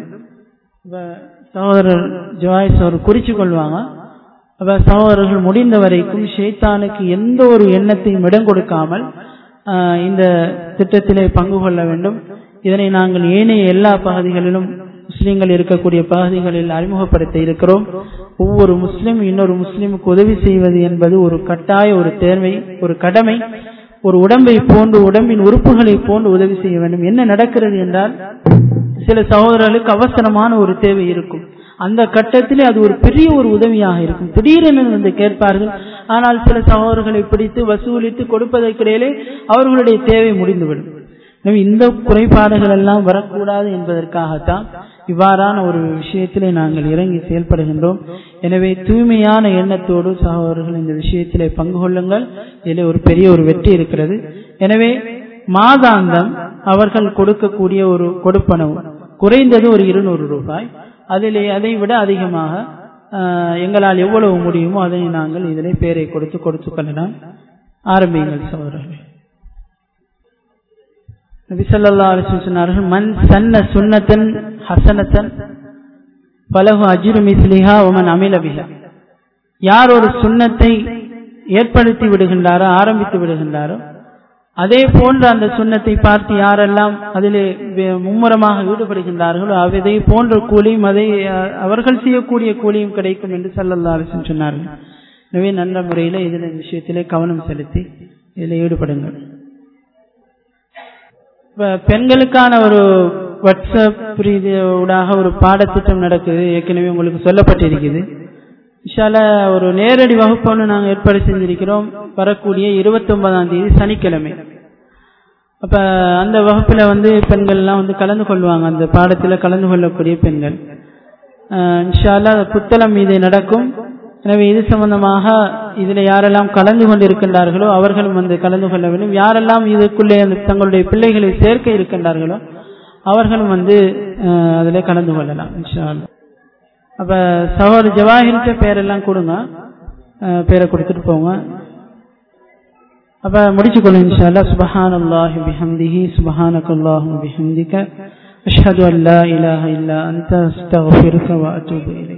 சகோதரர் ஜவாய்ஸ் அவர் குறிச்சு கொள்வாங்க அப்ப சகோதரர்கள் முடிந்த வரைக்கும் ஷேத்தானுக்கு எந்த ஒரு எண்ணத்தையும் இடம் கொடுக்காமல் இந்த திட்டத்திலே பங்கு கொள்ள வேண்டும் இதனை நாங்கள் ஏனைய எல்லா பகுதிகளிலும் முஸ்லிம்கள் இருக்கக்கூடிய பகுதிகளில் அறிமுகப்படுத்த இருக்கிறோம் ஒவ்வொரு முஸ்லிம் இன்னொரு முஸ்லிமுக்கு உதவி செய்வது என்பது ஒரு கட்டாய ஒரு தேர்வை ஒரு கடமை ஒரு உடம்பை போன்று உடம்பின் உறுப்புகளை போன்று உதவி செய்ய வேண்டும் என்ன நடக்கிறது என்றால் சில சகோதரர்களுக்கு அவசரமான ஒரு தேவை இருக்கும் அந்த கட்டத்திலே அது ஒரு பெரிய ஒரு உதவியாக இருக்கும் திடீரென வந்து கேட்பார்கள் ஆனால் சில சகோதரர்களை பிடித்து வசூலித்து கொடுப்பதற்கிடையிலே அவர்களுடைய தேவை முடிந்துவிடும் இந்த குறைபாடுகள் எல்லாம் வரக்கூடாது என்பதற்காகத்தான் இவ்வாறான ஒரு விஷயத்திலே நாங்கள் இறங்கி செயல்படுகின்றோம் எனவே தூய்மையான எண்ணத்தோடு சகோதரர்கள் இந்த விஷயத்திலே பங்கு கொள்ளுங்கள் இதில் ஒரு பெரிய ஒரு வெற்றி இருக்கிறது எனவே மாதாந்தம் அவர்கள் கொடுக்கக்கூடிய ஒரு கொடுப்பனவு குறைந்தது ஒரு இருநூறு ரூபாய் அதிலே அதை விட அதிகமாக எங்களால் எவ்வளவு முடியுமோ அதனை நாங்கள் இதிலே பேரை கொடுத்து கொடுத்து கொள்ளலாம் ஆரம்பியுங்கள் சகோதரர்கள் நபிசல்லா அலிஸ்லம் சொன்னார்கள் மண் சன்ன சுன்னத்தன் ஹசனத்தன் பலகு அஜிரு மிஸ்லிஹா ஒமன் அமிலபிஹா யார் ஒரு சுண்ணத்தை ஏற்படுத்தி விடுகின்றாரோ ஆரம்பித்து விடுகின்றாரோ அதே போன்ற அந்த சுண்ணத்தை பார்த்து யாரெல்லாம் அதிலே மும்முரமாக ஈடுபடுகின்றார்களோ அதே போன்ற கூலியும் அதை அவர்கள் செய்யக்கூடிய கூலியும் கிடைக்கும் என்று சல்லல்லா அலிசன் சொன்னார்கள் எனவே நல்ல முறையில் இதில் விஷயத்திலே கவனம் செலுத்தி இதில் ஈடுபடுங்கள் பெண்களுக்கான ஒரு வாட்ஸ்அப் ரீதியூடாக ஒரு பாடத்திட்டம் நடக்குது ஏற்கனவே உங்களுக்கு சொல்லப்பட்டிருக்குது இன்ஷால ஒரு நேரடி வகுப்பு ஒன்று நாங்கள் ஏற்பாடு செஞ்சிருக்கிறோம் வரக்கூடிய இருபத்தி ஒன்பதாம் தேதி சனிக்கிழமை அப்ப அந்த வகுப்புல வந்து பெண்கள்லாம் வந்து கலந்து கொள்வாங்க அந்த பாடத்துல கலந்து கொள்ளக்கூடிய பெண்கள் இன்ஷால்லா புத்தளம் மீது நடக்கும் எனவே இது சம்பந்தமாக இதுல யாரெல்லாம் கலந்து கொண்டிருக்கின்றார்களோ அவர்களும் வந்து கலந்து கொள்ள வேண்டும் யாரெல்லாம் இதுக்குள்ளே அந்த தங்களுடைய பிள்ளைகளை சேர்க்க இருக்கின்றார்களோ அவர்களும் வந்து அதில் கலந்து கொள்ளலாம் இன்ஷால்லா அப்ப சகோதர ஜவாஹிர்கிட்ட பேரெல்லாம் கொடுங்க பேரை கொடுத்துட்டு போங்க அப்ப முடிச்சு கொள்ளும் இன்ஷால்லா சுபஹான் அல்லாஹி பிஹம்திஹி சுபஹானக் அல்லாஹு பிஹம்திக அஷ்ஹது அன் லா இலாஹ இல்லா அன்த அஸ்தக்ஃபிருக வ அத்தூபு இலைக்